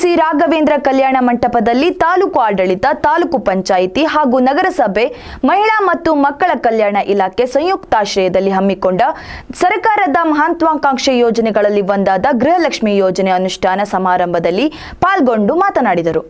C Raghavendra ಕಲ್ಯಾಣ ಮಂಟಪದಲ್ಲಿ ತಾಲೂಕು ಆಡಳಿತ ತಾಲೂಕು ಪಂಚಾಯಿತಿ ಹಾಗೂ ನಗರಸಭೆ ಮಹಿಳಾ ಮತ್ತು ಮಕ್ಕಳ ಕಲ್ಯಾಣ ಇಲಾಖೆ ಸಂಯುಕ್ತಾಶ್ರಯದಲ್ಲಿ ಹಮ್ಮಿಕೊಂಡ ಸರ್ಕಾರದ ಮಹತ್ವಾಕಾಂಕ್ಷೆ ಯೋಜನೆಗಳಲ್ಲಿ ಒಂದಾದ ಗೃಹಲಕ್ಷ್ಮಿ ಯೋಜನೆ ಅನುಷ್ಠಾನ ಸಮಾರಂಭದಲ್ಲಿ ಪಾಲ್ಗೊಂಡು ಮಾತನಾಡಿದರು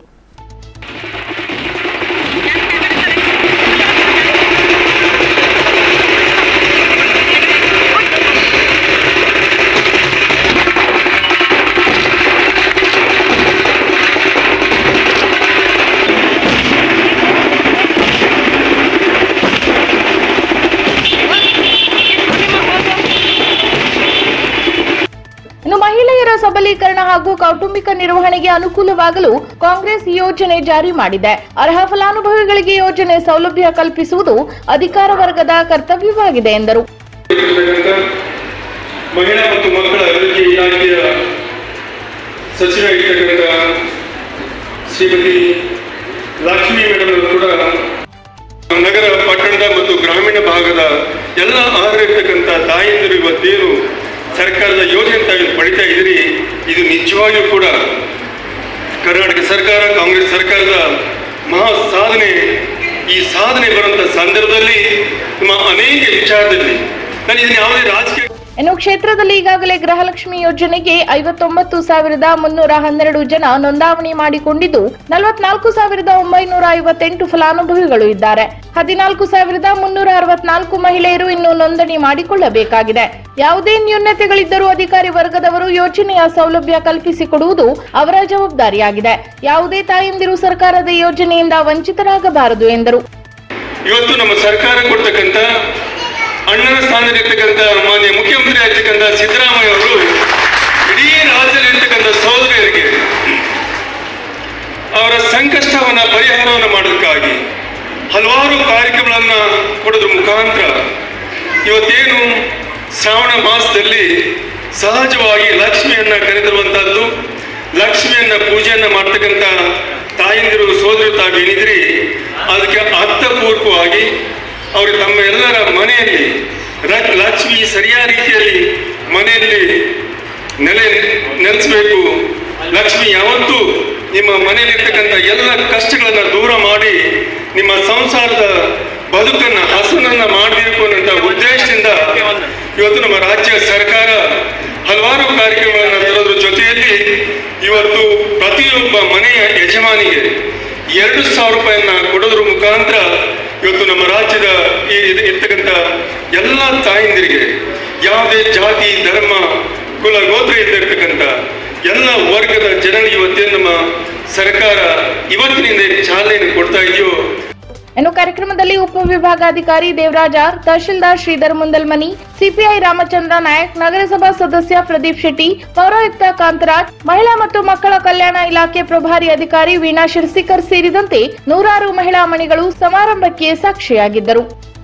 ಇನ್ನು ಮಹಿಳೆಯರ ಸಬಲೀಕರಣ ಹಾಗೂ ಕೌಟುಂಬಿಕ ನಿರ್ವಹಣೆಗೆ ಅನುಕೂಲವಾಗಲು ಕಾಂಗ್ರೆಸ್ ಈ ಯೋಜನೆ ಜಾರಿ ಮಾಡಿದೆ ಅರ್ಹ ಫಲಾನುಭವಿಗಳಿಗೆ ಯೋಜನೆ ಸೌಲಭ್ಯ ಕಲ್ಪಿಸುವುದು ಅಧಿಕಾರ ವರ್ಗದ ಕರ್ತವ್ಯವಾಗಿದೆ ಎಂದರು ಇರ್ತಕ್ಕಂಥ ಮಹಿಳಾ ಮತ್ತು ಮಕ್ಕಳ ಅಭಿವೃದ್ಧಿ ಇಲಾಖೆಯ ಸಚಿವರಾಗಿರ್ತಕ್ಕಂಥ ಶ್ರೀಮತಿ ಲಕ್ಷ್ಮೀ ಮೇಡಮ್ ಅವರು ಕೂಡ ನಗರ ಪಟ್ಟಣದ ಮತ್ತು ಗ್ರಾಮೀಣ ಭಾಗದ ಎಲ್ಲ ಆಹಾರಿರ್ತಕ್ಕಂಥ ತಾಯಂದಿರು ಇವತ್ತೇನು ಸರ್ಕಾರದ ಯೋಜನೆ ತಾವು ಪಡಿತಾ ಇದ್ದೀರಿ ಇದು ನಿಜವಾಗಿಯೂ ಕೂಡ ಕರ್ನಾಟಕ ಸರ್ಕಾರ ಕಾಂಗ್ರೆಸ್ ಸರ್ಕಾರದ ಮಹಾ ಸಾಧನೆ ಈ ಸಾಧನೆ ಬರುವಂತ ಸಂದರ್ಭದಲ್ಲಿ ನಿಮ್ಮ ಅನೇಕ ವಿಚಾರದಲ್ಲಿ ನಾನು ಇದನ್ನ ಯಾವುದೇ ರಾಜಕೀಯ ಇನ್ನು ಕ್ಷೇತ್ರದಲ್ಲಿ ಈಗಾಗಲೇ ಗೃಹಲಕ್ಷ್ಮಿ ಯೋಜನೆಗೆ ಐವತ್ತೊಂಬತ್ತು ಸಾವಿರದ ಮುನ್ನೂರ ಹನ್ನೆರಡು ಜನ ನೋಂದಾವಣಿ ಮಾಡಿಕೊಂಡಿದ್ದು ನಲವತ್ನಾಲ್ಕು ಸಾವಿರದ ಒಂಬೈನೂರ ಐವತ್ತೆಂಟು ಫಲಾನುಭವಿಗಳು ಇದ್ದಾರೆ ಹದಿನಾಲ್ಕು ಸಾವಿರದ ಮುನ್ನೂರ ಅರವತ್ನಾಲ್ಕು ಮಹಿಳೆಯರು ಇನ್ನು ನೋಂದಣಿ ಮಾಡಿಕೊಳ್ಳಬೇಕಾಗಿದೆ ಯಾವುದೇ ನ್ಯೂನತೆಗಳಿದ್ದರೂ ಅಧಿಕಾರಿ ವರ್ಗದವರು ಯೋಜನೆಯ ಸೌಲಭ್ಯ ಕಲ್ಪಿಸಿಕೊಡುವುದು ಅವರ ಜವಾಬ್ದಾರಿಯಾಗಿದೆ ಯಾವುದೇ ತಾಯಂದಿರು ಸರ್ಕಾರದ ಯೋಜನೆಯಿಂದ ವಂಚಿತರಾಗಬಾರದು ಎಂದರು ಇವತ್ತು ನಮ್ಮ ಸರ್ಕಾರ ಕೊಡ್ತಕ್ಕಂಥ ಅಣ್ಣನ ಸ್ಥಾನದಲ್ಲಿರ್ತಕ್ಕಂಥ ಮಾನ್ಯ ಮುಖ್ಯಮಂತ್ರಿ ಆಗಿರ್ತಕ್ಕಂಥ ಸಿದ್ದರಾಮಯ್ಯ ಅವರು ಇಡೀ ರಾಜ್ಯದಲ್ಲಿರ್ತಕ್ಕಂಥ ಸಹೋದರಿಯರಿಗೆ ಅವರ ಸಂಕಷ್ಟವನ್ನ ಪರಿಹಾರವನ್ನು ಮಾಡೋದಕ್ಕಾಗಿ ಹಲವಾರು ಕಾರ್ಯಕ್ರಮಗಳನ್ನ ಕೊಡೋದ್ರ ಮುಖಾಂತರ ಇವತ್ತೇನು ಶ್ರಾವಣ ಮಾಸದಲ್ಲಿ ಸಹಜವಾಗಿ ಲಕ್ಷ್ಮಿಯನ್ನ ಕರೆದಿರುವಂತಹದ್ದು ಲಕ್ಷ್ಮಿಯನ್ನ ಪೂಜೆಯನ್ನ ಮಾಡ್ತಕ್ಕಂಥ ತಾಯಂದಿರು ಸೋದರಿ ತಾವೇನಿದ್ರಿ ಅದಕ್ಕೆ ಅರ್ಥಪೂರ್ವಕವಾಗಿ ಅವರು ತಮ್ಮ ಎಲ್ಲರ ಮನೆಯಲ್ಲಿ ರ- ಲಕ್ಷ್ಮಿ ಸರಿಯಾದ ರೀತಿಯಲ್ಲಿ ಮನೆಯಲ್ಲಿ ನೆಲೆ ನೆಲೆಸಬೇಕು ಲಕ್ಷ್ಮಿ ಯಾವತ್ತೂ ನಿಮ್ಮ ಮನೆಯಲ್ಲಿರ್ತಕ್ಕಂಥ ಎಲ್ಲ ಕಷ್ಟಗಳನ್ನ ದೂರ ಮಾಡಿ ನಿಮ್ಮ ಸಂಸಾರದ ಬದುಕನ್ನ ಹಸನನ್ನ ಮಾಡಬೇಕು ಅನ್ನೋ ಉದ್ದೇಶದಿಂದ ಇವತ್ತು ನಮ್ಮ ರಾಜ್ಯ ಸರ್ಕಾರ ಹಲವಾರು ಕಾರ್ಯಕ್ರಮಗಳನ್ನು ತರೋದ್ರ ಜೊತೆಯಲ್ಲಿ ಇವತ್ತು ಪ್ರತಿಯೊಬ್ಬ ಮನೆಯ ಯಜಮಾನಿಗೆ ಎರಡು ಸಾವಿರ ರೂಪಾಯಿಯನ್ನ ಕೊಡೋದ್ರ ಮುಖಾಂತರ ಇವತ್ತು ನಮ್ಮ ರಾಜ್ಯದ ಈ ಇದ್- ಇರ್ತಕ್ಕಂಥ ಎಲ್ಲ ತಾಯಂದಿರಿಗೆ ಯಾವುದೇ ಜಾತಿ ಧರ್ಮ ಕುಲ ಗೋತ್ರ ಇದ್ದಿರ್ತಕ್ಕಂಥ ಎಲ್ಲ ವರ್ಗದ ಜನರಿಗೆ ಇವತ್ತೇನು ನಮ್ಮ ಸರ್ಕಾರ ಇವತ್ತಿನಿಂದ ಏನ್ ಚಾಲನೆಯನ್ನು ಕೊಡ್ತಾ ಇದೆಯೋ ಇನ್ನು ಕಾರ್ಯಕ್ರಮದಲ್ಲಿ ಉಪವಿಭಾಗಾಧಿಕಾರಿ ದೇವರಾಜ ಆರ್ ತಹಶೀಲ್ದಾರ್ ಶ್ರೀಧರ್ ಮುಂದಲ್ಮನಿ ಸಿಪಿಐ ರಾಮಚಂದ್ರ ನಾಯಕ್ ನಗರಸಭಾ ಸದಸ್ಯ ಪ್ರದೀಪ್ ಶೆಟ್ಟಿ ಪೌರಾಯುಕ್ತ ಕಾಂತರಾಜ್ ಮಹಿಳಾ ಮತ್ತು ಮಕ್ಕಳ ಕಲ್ಯಾಣ ಇಲಾಖೆ ಪ್ರಭಾರಿ ಅಧಿಕಾರಿ ವೀಣಾ ಶಿರ್ಸಿಕರ್ ಸೇರಿದಂತೆ ನೂರಾರು ಮಹಿಳಾ ಮಣಿಗಳು ಸಮಾರಂಭಕ್ಕೆ ಸಾಕ್ಷಿಯಾಗಿದ್ದರು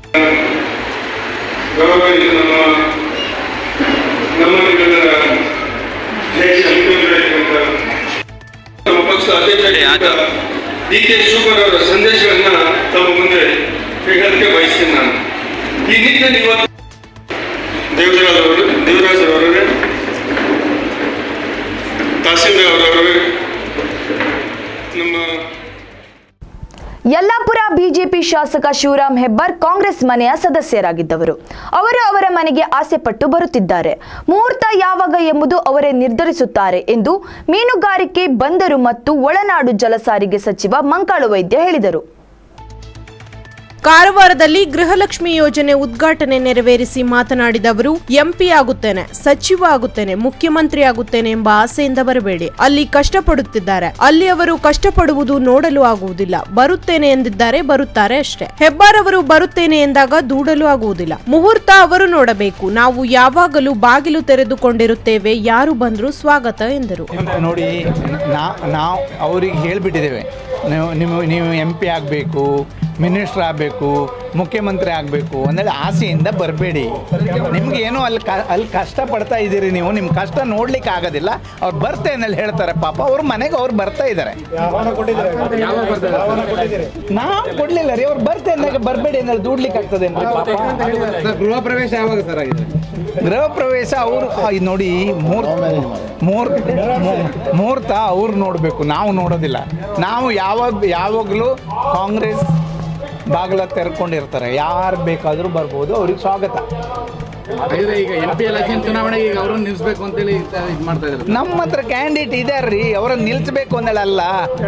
ಗೌರವಾನ್ವಿತ ನಮ್ಮ ನಮ್ಮ ನಿಮ್ಮೆಲ್ಲರ ಅಧ್ಯಕ್ಷ ಮುಖ್ಯಮಂತ್ರಿಯಾಗಿರುವಂತ ನಮ್ಮ ಪಕ್ಷದ ಅಧ್ಯಕ್ಷ ಡಿ ಕೆ ಶಿವಕುಮಾರ್ ಅವರ ಸಂದೇಶಗಳನ್ನ ತಮ್ಮ ಮುಂದೆ ಹೇಳಕ್ಕೆ ಬಯಸ್ತೀನಿ ನಾನು ಈ ನಿಟ್ಟಿನಲ್ಲಿ ಇವತ್ತು ದೇವರಾಜ್ ಅವರು ದೇವರಾಜ್ ಅವರವರೇ ತಹಸೀಲ್ದಾರ್ ಅವರವರೇ ನಮ್ಮ ಯಲ್ಲಾಪುರ ಬಿಜೆಪಿ ಶಾಸಕ ಶಿವರಾಮ್ ಹೆಬ್ಬಾರ್ ಕಾಂಗ್ರೆಸ್ ಮನೆಯ ಸದಸ್ಯರಾಗಿದ್ದವರು ಅವರು ಅವರ ಮನೆಗೆ ಆಸೆಪಟ್ಟು ಬರುತ್ತಿದ್ದಾರೆ ಮುಹೂರ್ತ ಯಾವಾಗ ಎಂಬುದು ಅವರೇ ನಿರ್ಧರಿಸುತ್ತಾರೆ ಎಂದು ಮೀನುಗಾರಿಕೆ ಬಂದರು ಮತ್ತು ಒಳನಾಡು ಜಲಸಾರಿಗೆ ಸಚಿವ ಮಂಕಾಳು ವೈದ್ಯ ಹೇಳಿದರು ಕಾರವಾರದಲ್ಲಿ ಗೃಹಲಕ್ಷ್ಮಿ ಯೋಜನೆ ಉದ್ಘಾಟನೆ ನೆರವೇರಿಸಿ ಮಾತನಾಡಿದ ಅವರು ಎಂಪಿ ಆಗುತ್ತೇನೆ ಸಚಿವ ಆಗುತ್ತೇನೆ ಮುಖ್ಯಮಂತ್ರಿ ಆಗುತ್ತೇನೆ ಎಂಬ ಆಸೆಯಿಂದ ಬರಬೇಡಿ ಅಲ್ಲಿ ಕಷ್ಟಪಡುತ್ತಿದ್ದಾರೆ ಅಲ್ಲಿ ಅವರು ಕಷ್ಟಪಡುವುದು ನೋಡಲು ಆಗುವುದಿಲ್ಲ ಬರುತ್ತೇನೆ ಎಂದಿದ್ದಾರೆ ಬರುತ್ತಾರೆ ಅಷ್ಟೇ ಹೆಬ್ಬಾರ್ ಅವರು ಬರುತ್ತೇನೆ ಎಂದಾಗ ದೂಡಲು ಆಗುವುದಿಲ್ಲ ಮುಹೂರ್ತ ಅವರು ನೋಡಬೇಕು ನಾವು ಯಾವಾಗಲೂ ಬಾಗಿಲು ತೆರೆದುಕೊಂಡಿರುತ್ತೇವೆ ಯಾರು ಬಂದರೂ ಸ್ವಾಗತ ಎಂದರು ನೋಡಿ ನಾ ನಾವು ಅವ್ರಿಗೆ ಹೇಳಿಬಿಟ್ಟಿದ್ದೇವೆ ನೀವು ನೀವು ನೀವು ಎಂ ಪಿ ಆಗಬೇಕು ಮಿನಿಸ್ಟ್ರ್ ಆಗಬೇಕು ಮುಖ್ಯಮಂತ್ರಿ ಆಗಬೇಕು ಅಂದೇಳಿ ಆಸೆಯಿಂದ ಬರಬೇಡಿ ನಿಮ್ಗೆ ಏನೋ ಅಲ್ಲಿ ಕ ಅಲ್ಲಿ ಕಷ್ಟ ಪಡ್ತಾ ಇದ್ದೀರಿ ನೀವು ನಿಮ್ಮ ಕಷ್ಟ ನೋಡ್ಲಿಕ್ಕೆ ಆಗೋದಿಲ್ಲ ಅವ್ರು ಬರ್ತೆ ಅಂದೇಳಿ ಹೇಳ್ತಾರೆ ಪಾಪ ಅವ್ರ ಮನೆಗೆ ಅವ್ರು ಬರ್ತಾ ಇದ್ದಾರೆ ನಾವು ಕೊಡ್ಲಿಲ್ಲ ರೀ ಅವ್ರು ಬರ್ತೆ ಅಂದಾಗ ಬರಬೇಡಿ ಅಂದೇಳಿ ದುಡ್ಲಿಕ್ಕೆ ಆಗ್ತದೆ ಗೃಹ ಪ್ರವೇಶ ಯಾವಾಗ ಸರ್ ಆಗಿದೆ ಗೃಹ ಪ್ರವೇಶ ಅವರು ನೋಡಿ ಮೂರ್ ಮೂರ್ ಮೂ- ಮುಹೂರ್ತ ಅವ್ರು ನೋಡಬೇಕು ನಾವು ನೋಡೋದಿಲ್ಲ ನಾವು ಯಾವಾಗ ಯಾವಾಗಲೂ ಕಾಂಗ್ರೆಸ್ ಬಾಗಿಲ ತೆರ್ಕೊಂಡಿರ್ತಾರೆ ಯಾರು ಬೇಕಾದರೂ ಬರ್ಬೋದು ಅವ್ರಿಗೆ ಸ್ವಾಗತ ಹಾಗಿದ್ರೆ ಈಗ ಎಂ ಪಿ ಎಲೆಕ್ಷನ್ ಚುನಾವಣೆಗೆ ಈಗ ಅವ್ರನ್ನ ನಿಲ್ಲಿಸ್ಬೇಕು ಅಂತೇಳಿ ಇದು ಮಾಡ್ತಾ ಇದ್ದಾರೆ ನಮ್ಮ ಹತ್ರ ಕ್ಯಾಂಡಿಡೇಟ್ ಇದ್ದಾರೆ ರೀ ಅವ್ರನ್ನ ನಿಲ್ಲಿಸ್ಬೇಕು ಅಂದೇಳಲ್ಲ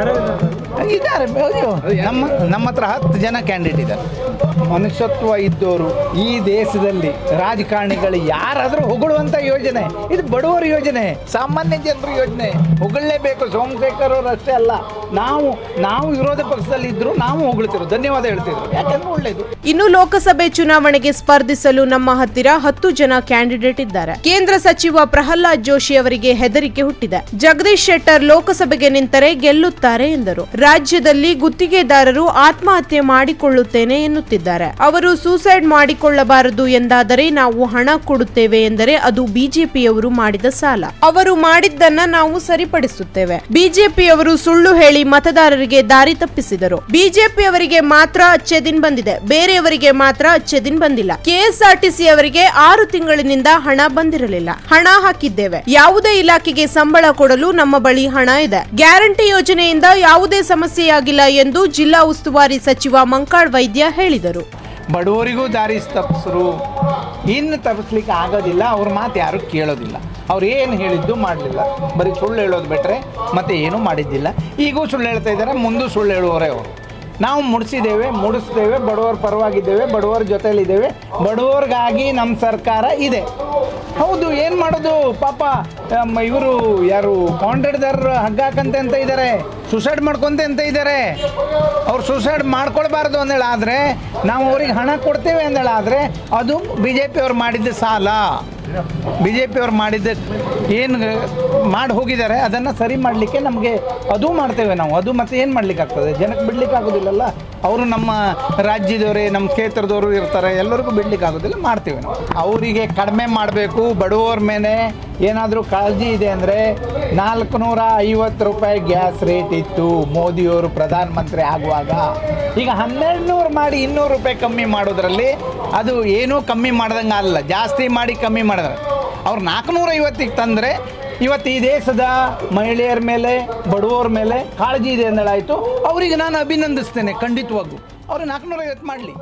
ಇದ್ದಾರೆ ಅಯ್ಯೋ ನಮ್ಮ ನಮ್ಮ ಹತ್ರ ಹತ್ತು ಜನ ಕ್ಯಾಂಡಿಡೇಟ್ ಇದ್ದಾರೆ ಮನುಷ್ಯತ್ವ ಇದ್ದವರು ಈ ದೇಶದಲ್ಲಿ ರಾಜಕಾರಣಿಗಳು ಯಾರಾದರೂ ಹೊಗಳುವಂಥ ಯೋಜನೆ ಇದು ಬಡವರ ಯೋಜನೆ ಸಾಮಾನ್ಯ ಜನರ ಯೋಜನೆ ಹೊಗಳಲೇಬೇಕು ಸೋಮಶೇಖರ್ ಅವರು ಅಷ್ಟೇ ಅಲ್ಲ ನಾವು ನಾವು ವಿರೋಧ ಪಕ್ಷದಲ್ಲಿ ಇದ್ರು ನಾವು ಹೊಗಳ್ತಿರು ಧನ್ಯವಾದ ಹೇಳ್ತಿದ್ರು ಯಾಕಂದ್ರೆ ಒಳ್ಳೇದು ಇನ್ನು ಲೋಕಸಭೆ ಚುನಾವಣೆಗೆ ಸ್ಪರ್ಧಿಸಲು ನಮ್ಮ ಹತ್ತಿರ ಹತ್ತು ಜನ ಕ್ಯಾಂಡಿಡೇಟ್ ಇದ್ದಾರೆ ಕೇಂದ್ರ ಸಚಿವ ಪ್ರಹ್ಲಾದ್ ಜೋಶಿ ಅವರಿಗೆ ಹೆದರಿಕೆ ಹುಟ್ಟಿದೆ ಜಗದೀಶ್ ಶೆಟ್ಟರ್ ಲೋಕಸಭೆಗೆ ನಿಂತರೆ ಗೆಲ್ಲುತ್ತಾರೆ ಎಂದರು ರಾಜ್ಯದಲ್ಲಿ ಗುತ್ತಿಗೆದಾರರು ಆತ್ಮಹತ್ಯೆ ಮಾಡಿಕೊಳ್ಳುತ್ತೇನೆ ಎನ್ನುತ್ತಿದ್ದಾರೆ ಅವರು ಸೂಸೈಡ್ ಮಾಡಿಕೊಳ್ಳಬಾರದು ಎಂದಾದರೆ ನಾವು ಹಣ ಕೊಡುತ್ತೇವೆ ಎಂದರೆ ಅದು ಬಿಜೆಪಿಯವರು ಮಾಡಿದ ಸಾಲ ಅವರು ಮಾಡಿದ್ದನ್ನ ನಾವು ಸರಿಪಡಿಸುತ್ತೇವೆ ಬಿಜೆಪಿಯವರು ಸುಳ್ಳು ಹೇಳಿ ಮತದಾರರಿಗೆ ದಾರಿ ತಪ್ಪಿಸಿದರು ಬಿಜೆಪಿಯವರಿಗೆ ಮಾತ್ರ ಅಚ್ಚೆದಿನ್ ಬಂದಿದೆ ಬೇರೆಯವರಿಗೆ ಮಾತ್ರ ಅಚ್ಚೆದಿನ್ ಬಂದಿಲ್ಲ ಕೆಎಸ್ಆರ್ಟಿಸಿ ಅವರಿಗೆ ಆರು ತಿಂಗಳಿನಿಂದ ಹಣ ಬಂದಿರಲಿಲ್ಲ ಹಣ ಹಾಕಿದ್ದೇವೆ ಯಾವುದೇ ಇಲಾಖೆಗೆ ಸಂಬಳ ಕೊಡಲು ನಮ್ಮ ಬಳಿ ಹಣ ಇದೆ ಗ್ಯಾರಂಟಿ ಯೋಜನೆಯಿಂದ ಯಾವುದೇ ಸಮಸ್ಯೆಯಾಗಿಲ್ಲ ಎಂದು ಜಿಲ್ಲಾ ಉಸ್ತುವಾರಿ ಸಚಿವ ಮಂಕಾಳ್ ವೈದ್ಯ ಹೇಳಿದರು ಬಡವರಿಗೂ ದಾರಿ ತಪ್ಪಿಸ್ರು ಇನ್ನು ತಪ್ಪಿಸ್ಲಿಕ್ಕೆ ಆಗೋದಿಲ್ಲ ಅವ್ರ ಮಾತು ಯಾರು ಕೇಳೋದಿಲ್ಲ ಅವ್ರು ಏನು ಹೇಳಿದ್ದು ಮಾಡಲಿಲ್ಲ ಬರೀ ಸುಳ್ಳು ಹೇಳೋದು ಬಿಟ್ಟರೆ ಮತ್ತೆ ಏನೂ ಮಾಡಿದ್ದಿಲ್ಲ ಈಗೂ ಸುಳ್ಳು ಹೇಳ್ತಾ ಇದ್ದಾರೆ ಮುಂದೂ ಸುಳ್ಳು ಹೇಳುವವರೇ ಅವರು ನಾವು ಮುಡಿಸಿದ್ದೇವೆ ಮುಡಿಸ್ತೇವೆ ಬಡವರ ಪರವಾಗಿದ್ದೇವೆ ಬಡವರ ಜೊತೆಲಿದ್ದೇವೆ ಬಡವರಿಗಾಗಿ ನಮ್ಮ ಸರ್ಕಾರ ಇದೆ ಹೌದು ಏನು ಮಾಡೋದು ಪಾಪ ಇವರು ಯಾರು ಕಾಂಟ್ರಾಕ್ಟ್ದಾರರು ಹಗ್ಗ ಹಾಕಂತೆ ಅಂತ ಇದ್ದಾರೆ ಸುಸೈಡ್ ಮಾಡ್ಕೊಂತೆ ಅಂತ ಇದ್ದಾರೆ ಅವ್ರು ಸುಸೈಡ್ ಮಾಡ್ಕೊಳ್ಬಾರ್ದು ಅಂದೇಳಿ ಆದರೆ ನಾವು ಅವ್ರಿಗೆ ಹಣ ಕೊಡ್ತೇವೆ ಅಂದೇಳಿ ಆದರೆ ಅದು ಬಿ ಜೆ ಪಿ ಅವ್ರು ಮಾಡಿದ್ದ ಸಾಲ ಬಿ ಜೆ ಪಿ ಅವ್ರು ಮಾಡಿದ್ದ ಏನು ಮಾಡಿ ಹೋಗಿದ್ದಾರೆ ಅದನ್ನು ಸರಿ ಮಾಡಲಿಕ್ಕೆ ನಮಗೆ ಅದು ಮಾಡ್ತೇವೆ ನಾವು ಅದು ಮತ್ತೆ ಏನು ಮಾಡ್ಲಿಕ್ಕೆ ಆಗ್ತದೆ ಜನಕ್ಕೆ ಬಿಡ್ಲಿಕ್ಕೆ ಆಗೋದಿಲ್ಲಲ್ಲ ಅವರು ನಮ್ಮ ರಾಜ್ಯದವರೇ ನಮ್ಮ ಕ್ಷೇತ್ರದವರು ಇರ್ತಾರೆ ಎಲ್ಲರಿಗೂ ಬಿಡ್ಲಿಕ್ಕೆ ಆಗೋದಿಲ್ಲ ಮಾಡ್ತೇವೆ ನಾವು ಅವರಿಗೆ ಕಡಿಮೆ ಮಾಡಬೇಕು ಬಡವರ ಮೇಲೆ ಏನಾದರೂ ಕಾಳಜಿ ಇದೆ ಅಂದರೆ ನಾಲ್ಕು ನೂರ ಐವತ್ತು ರೂಪಾಯಿ ಗ್ಯಾಸ್ ರೇಟ್ ಇತ್ತು ಮೋದಿಯವರು ಪ್ರಧಾನಮಂತ್ರಿ ಆಗುವಾಗ ಈಗ ಹನ್ನೆರಡು ನೂರು ಮಾಡಿ ಇನ್ನೂರು ರೂಪಾಯಿ ಕಮ್ಮಿ ಮಾಡೋದ್ರಲ್ಲಿ ಅದು ಏನೂ ಕಮ್ಮಿ ಮಾಡ್ದಂಗೆ ಅಲ್ಲ ಜಾಸ್ತಿ ಮಾಡಿ ಕಮ್ಮಿ ಮಾಡಿದ್ರೆ ಅವ್ರು ನಾಲ್ಕುನೂರ ಐವತ್ತಿಗೆ ತಂದರೆ ಇವತ್ತು ಈ ದೇಶದ ಮಹಿಳೆಯರ ಮೇಲೆ ಬಡವರ ಮೇಲೆ ಕಾಳಜಿ ಇದೆ ಅಂದಳಾಯಿತು ಅವರಿಗೆ ನಾನು ಅಭಿನಂದಿಸ್ತೇನೆ ಖಂಡಿತವಾಗೂ ಅವ್ರು ನಾಲ್ಕುನೂರ ಐವತ್ತು ಮಾಡಲಿ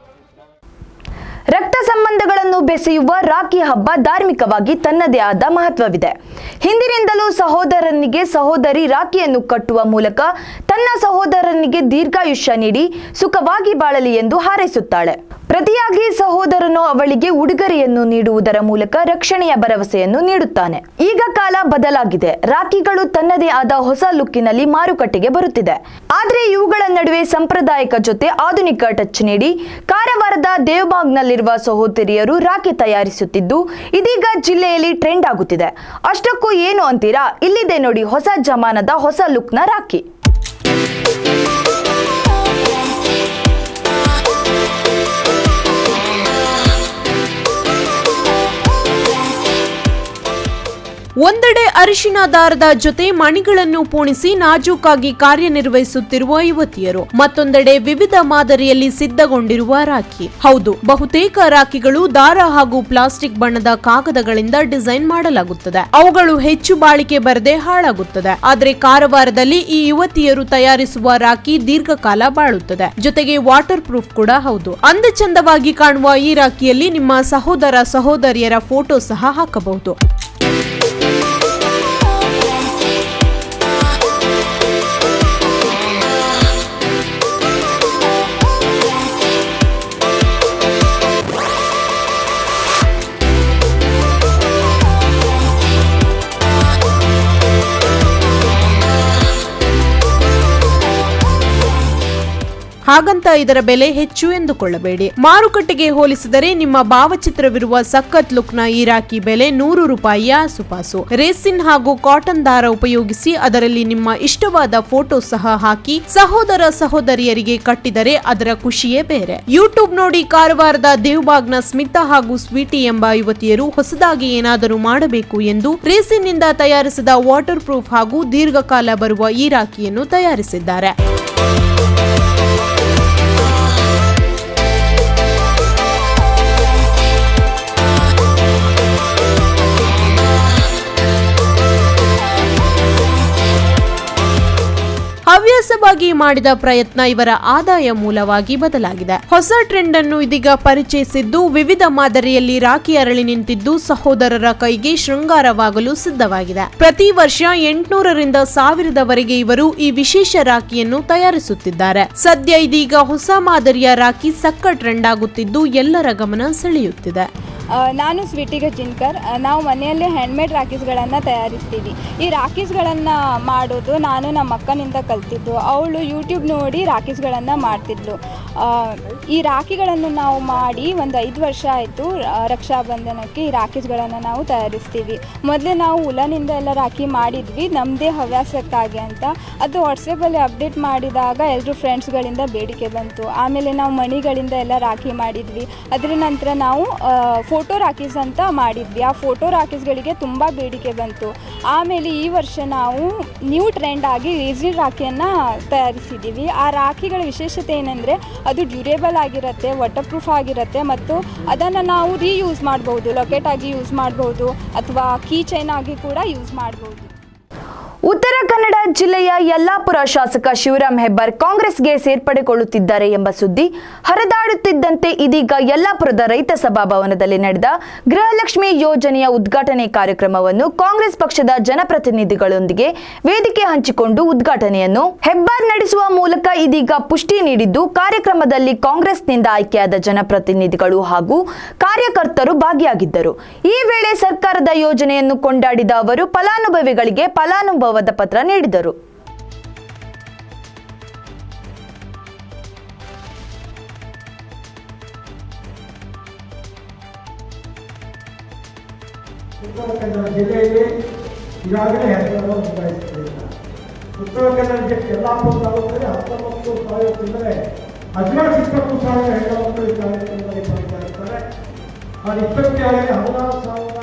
ರಕ್ತ ಸಂಬಂಧಗಳನ್ನು ಬೆಸೆಯುವ ರಾಖಿ ಹಬ್ಬ ಧಾರ್ಮಿಕವಾಗಿ ತನ್ನದೇ ಆದ ಮಹತ್ವವಿದೆ ಹಿಂದಿನಿಂದಲೂ ಸಹೋದರನಿಗೆ ಸಹೋದರಿ ರಾಖಿಯನ್ನು ಕಟ್ಟುವ ಮೂಲಕ ತನ್ನ ಸಹೋದರನಿಗೆ ದೀರ್ಘಾಯುಷ್ಯ ನೀಡಿ ಸುಖವಾಗಿ ಬಾಳಲಿ ಎಂದು ಹಾರೈಸುತ್ತಾಳೆ ಪ್ರತಿಯಾಗಿ ಸಹೋದರನು ಅವಳಿಗೆ ಉಡುಗೊರೆಯನ್ನು ನೀಡುವುದರ ಮೂಲಕ ರಕ್ಷಣೆಯ ಭರವಸೆಯನ್ನು ನೀಡುತ್ತಾನೆ ಈಗ ಕಾಲ ಬದಲಾಗಿದೆ ರಾಖಿಗಳು ತನ್ನದೇ ಆದ ಹೊಸ ಲುಕ್ಕಿನಲ್ಲಿ ಮಾರುಕಟ್ಟೆಗೆ ಬರುತ್ತಿದೆ ಆದ್ರೆ ಇವುಗಳ ನಡುವೆ ಸಾಂಪ್ರದಾಯಿಕ ಜೊತೆ ಆಧುನಿಕ ಟಚ್ ನೀಡಿ ಕಾರವಾರದ ದೇವಬಾಗ್ನಲ್ಲಿರುವ ಸಹೋದರಿಯರು ರಾಖಿ ತಯಾರಿಸುತ್ತಿದ್ದು ಇದೀಗ ಜಿಲ್ಲೆಯಲ್ಲಿ ಟ್ರೆಂಡ್ ಆಗುತ್ತಿದೆ ಅಷ್ಟಕ್ಕೂ ಏನು ಅಂತೀರಾ ಇಲ್ಲಿದೆ ನೋಡಿ ಹೊಸ ಜಮಾನದ ಹೊಸ ಲುಕ್ನ ರಾಖಿ ಒಂದೆಡೆ ಅರಿಶಿನ ದಾರದ ಜೊತೆ ಮಣಿಗಳನ್ನು ಪೋಣಿಸಿ ನಾಜೂಕಾಗಿ ಕಾರ್ಯನಿರ್ವಹಿಸುತ್ತಿರುವ ಯುವತಿಯರು ಮತ್ತೊಂದೆಡೆ ವಿವಿಧ ಮಾದರಿಯಲ್ಲಿ ಸಿದ್ಧಗೊಂಡಿರುವ ರಾಖಿ ಹೌದು ಬಹುತೇಕ ರಾಖಿಗಳು ದಾರ ಹಾಗೂ ಪ್ಲಾಸ್ಟಿಕ್ ಬಣ್ಣದ ಕಾಗದಗಳಿಂದ ಡಿಸೈನ್ ಮಾಡಲಾಗುತ್ತದೆ ಅವುಗಳು ಹೆಚ್ಚು ಬಾಳಿಕೆ ಬರದೆ ಹಾಳಾಗುತ್ತದೆ ಆದರೆ ಕಾರವಾರದಲ್ಲಿ ಈ ಯುವತಿಯರು ತಯಾರಿಸುವ ರಾಖಿ ದೀರ್ಘಕಾಲ ಬಾಳುತ್ತದೆ ಜೊತೆಗೆ ವಾಟರ್ ಪ್ರೂಫ್ ಕೂಡ ಹೌದು ಅಂದ ಚಂದವಾಗಿ ಕಾಣುವ ಈ ರಾಖಿಯಲ್ಲಿ ನಿಮ್ಮ ಸಹೋದರ ಸಹೋದರಿಯರ ಫೋಟೋ ಸಹ ಹಾಕಬಹುದು ಹಾಗಂತ ಇದರ ಬೆಲೆ ಹೆಚ್ಚು ಎಂದುಕೊಳ್ಳಬೇಡಿ ಮಾರುಕಟ್ಟೆಗೆ ಹೋಲಿಸಿದರೆ ನಿಮ್ಮ ಭಾವಚಿತ್ರವಿರುವ ಸಖತ್ ಲುಕ್ನ ಈ ರಾಖಿ ಬೆಲೆ ನೂರು ರೂಪಾಯಿಯ ಆಸುಪಾಸು ರೇಸಿನ್ ಹಾಗೂ ಕಾಟನ್ ದಾರ ಉಪಯೋಗಿಸಿ ಅದರಲ್ಲಿ ನಿಮ್ಮ ಇಷ್ಟವಾದ ಫೋಟೋ ಸಹ ಹಾಕಿ ಸಹೋದರ ಸಹೋದರಿಯರಿಗೆ ಕಟ್ಟಿದರೆ ಅದರ ಖುಷಿಯೇ ಬೇರೆ ಯೂಟ್ಯೂಬ್ ನೋಡಿ ಕಾರವಾರದ ದೇವಬಾಗ್ನ ಸ್ಮಿತಾ ಹಾಗೂ ಸ್ವೀಟಿ ಎಂಬ ಯುವತಿಯರು ಹೊಸದಾಗಿ ಏನಾದರೂ ಮಾಡಬೇಕು ಎಂದು ರೇಸಿನ್ನಿಂದ ತಯಾರಿಸಿದ ವಾಟರ್ ಪ್ರೂಫ್ ಹಾಗೂ ದೀರ್ಘಕಾಲ ಬರುವ ಈ ರಾಖಿಯನ್ನು ತಯಾರಿಸಿದ್ದಾರೆ ಹವ್ಯಾಸವಾಗಿ ಮಾಡಿದ ಪ್ರಯತ್ನ ಇವರ ಆದಾಯ ಮೂಲವಾಗಿ ಬದಲಾಗಿದೆ ಹೊಸ ಟ್ರೆಂಡ್ ಅನ್ನು ಇದೀಗ ಪರಿಚಯಿಸಿದ್ದು ವಿವಿಧ ಮಾದರಿಯಲ್ಲಿ ರಾಖಿ ಅರಳಿ ನಿಂತಿದ್ದು ಸಹೋದರರ ಕೈಗೆ ಶೃಂಗಾರವಾಗಲು ಸಿದ್ಧವಾಗಿದೆ ಪ್ರತಿ ವರ್ಷ ಎಂಟುನೂರರಿಂದ ಸಾವಿರದವರೆಗೆ ಇವರು ಈ ವಿಶೇಷ ರಾಖಿಯನ್ನು ತಯಾರಿಸುತ್ತಿದ್ದಾರೆ ಸದ್ಯ ಇದೀಗ ಹೊಸ ಮಾದರಿಯ ರಾಖಿ ಸಕ್ಕ ಟ್ರೆಂಡ್ ಆಗುತ್ತಿದ್ದು ಎಲ್ಲರ ಗಮನ ಸೆಳೆಯುತ್ತಿದೆ ಆ, ನಾನು ಸ್ವೀಟಿ ಗಜಿನ್ಕರ್ ಆ, ನಾವು ಮನೆಯಲ್ಲೇ ಹ್ಯಾಂಡ್ಮೇಡ್ ರಾಕೀಸ್ಗಳನ್ನು ತಯಾರಿಸ್ತೀವಿ ಈ ರಾಕೀಸ್ಗಳನ್ನು ಮಾಡೋದು ನಾನು ನಮ್ಮ ಅಕ್ಕನಿಂದ ಕಲ್ತಿದ್ದು ಅವಳು ಯೂಟ್ಯೂಬ್ ನೋಡಿ ರಾಕೀಸ್ಗಳನ್ನು ಮಾಡ್ತಿದ್ಲು ಆ, ಈ ರಾಖಿಗಳನ್ನು ನಾವು ಮಾಡಿ ಒಂದು ಐದು ವರ್ಷ ಆಯಿತು ರಕ್ಷಾಬಂಧನಕ್ಕೆ ಈ ರಾಕೀಸ್ಗಳನ್ನು ನಾವು ತಯಾರಿಸ್ತೀವಿ ಮೊದಲೇ ನಾವು ಉಲನಿಂದ ಎಲ್ಲ ರಾಖಿ ಮಾಡಿದ್ವಿ ನಮ್ಮದೇ ಹವ್ಯಾಸಕ್ಕಾಗಿ ಅಂತ ಅದು ವಾಟ್ಸಪ್ಪಲ್ಲಿ ಅಪ್ಡೇಟ್ ಮಾಡಿದಾಗ ಎಲ್ಲರೂ ಫ್ರೆಂಡ್ಸ್ಗಳಿಂದ ಬೇಡಿಕೆ ಬಂತು ಆಮೇಲೆ ನಾವು ಮಣಿಗಳಿಂದ ಎಲ್ಲ ರಾಖಿ ಮಾಡಿದ್ವಿ ಅದರ ನಂತರ ನಾವು ಫೋಟೋ ರಾಕೀಸ್ ಅಂತ ಮಾಡಿದ್ವಿ ಆ ಫೋಟೋ ರಾಕೀಸ್ಗಳಿಗೆ ತುಂಬ ಬೇಡಿಕೆ ಬಂತು ಆಮೇಲೆ ಈ ವರ್ಷ ನಾವು ನ್ಯೂ ಟ್ರೆಂಡ್ ಆಗಿ ರೇಸಿನ್ ರಾಖಿಯನ್ನು ತಯಾರಿಸಿದ್ದೀವಿ ಆ ರಾಖಿಗಳ ವಿಶೇಷತೆ ಏನಂದರೆ ಅದು ಡ್ಯೂರೇಬಲ್ ಆಗಿರುತ್ತೆ ವಾಟರ್ ಪ್ರೂಫ್ ಆಗಿರುತ್ತೆ ಮತ್ತು ಅದನ್ನು ನಾವು ರೀಯೂಸ್ ಮಾಡ್ಬೋದು ಲೊಕೆಟ್ ಆಗಿ ಯೂಸ್ ಮಾಡ್ಬೋದು ಅಥವಾ ಕೀ ಚೈನ್ ಆಗಿ ಕೂಡ ಯೂಸ್ ಮಾಡ್ಬೋದು ಉತ್ತರ ಕನ್ನಡ ಜಿಲ್ಲೆಯ ಯಲ್ಲಾಪುರ ಶಾಸಕ ಶಿವರಾಮ್ ಹೆಬ್ಬಾರ್ ಕಾಂಗ್ರೆಸ್ಗೆ ಸೇರ್ಪಡೆಗೊಳ್ಳುತ್ತಿದ್ದಾರೆ ಎಂಬ ಸುದ್ದಿ ಹರಿದಾಡುತ್ತಿದ್ದಂತೆ ಇದೀಗ ಯಲ್ಲಾಪುರದ ರೈತ ಸಭಾಭವನದಲ್ಲಿ ನಡೆದ ಗೃಹಲಕ್ಷ್ಮಿ ಯೋಜನೆಯ ಉದ್ಘಾಟನೆ ಕಾರ್ಯಕ್ರಮವನ್ನು ಕಾಂಗ್ರೆಸ್ ಪಕ್ಷದ ಜನಪ್ರತಿನಿಧಿಗಳೊಂದಿಗೆ ವೇದಿಕೆ ಹಂಚಿಕೊಂಡು ಉದ್ಘಾಟನೆಯನ್ನು ಹೆಬ್ಬಾರ್ ನಡೆಸುವ ಮೂಲಕ ಇದೀಗ ಪುಷ್ಟಿ ನೀಡಿದ್ದು ಕಾರ್ಯಕ್ರಮದಲ್ಲಿ ಕಾಂಗ್ರೆಸ್ನಿಂದ ಆಯ್ಕೆಯಾದ ಜನಪ್ರತಿನಿಧಿಗಳು ಹಾಗೂ ಕಾರ್ಯಕರ್ತರು ಭಾಗಿಯಾಗಿದ್ದರು ಈ ವೇಳೆ ಸರ್ಕಾರದ ಯೋಜನೆಯನ್ನು ಕೊಂಡಾಡಿದ ಅವರು ಫಲಾನುಭವಿಗಳಿಗೆ ಫಲಾನುಭವದ ಪತ್ರ ನೀಡಿದರು ಉತ್ತರ ಕನ್ನಡ ಜಿಲ್ಲೆಯಲ್ಲಿ ಈಗಾಗಲೇ ಹೆಸರನ್ನು ನೋಂದಾಯಿಸಿದ್ದಾರೆ ಉತ್ತರ ಕನ್ನಡ ಜಿಲ್ಲೆ ಯಲ್ಲಾಪುರ ತಾಲೂಕಲ್ಲಿ ಹತ್ತೊಂಬತ್ತು ಸಾವಿರ ಚಿಲ್ಲರೆ ಅಡ್ವಾನ್ಸ್ ಇಪ್ಪತ್ತು ಸಾವಿರ ಹೆಣ್ಣು ಮಕ್ಕಳು ಈ ಕಾರ್ಯಕ್ರಮದಲ್ಲಿ ಪಾಲ್ಗೊಳ್ಳುತ್ತಾರೆ ಆ ಇಪ್ಪತ್ತೇಳರಲ್ಲಿ ಹದಿನಾರು ಸಾವಿರ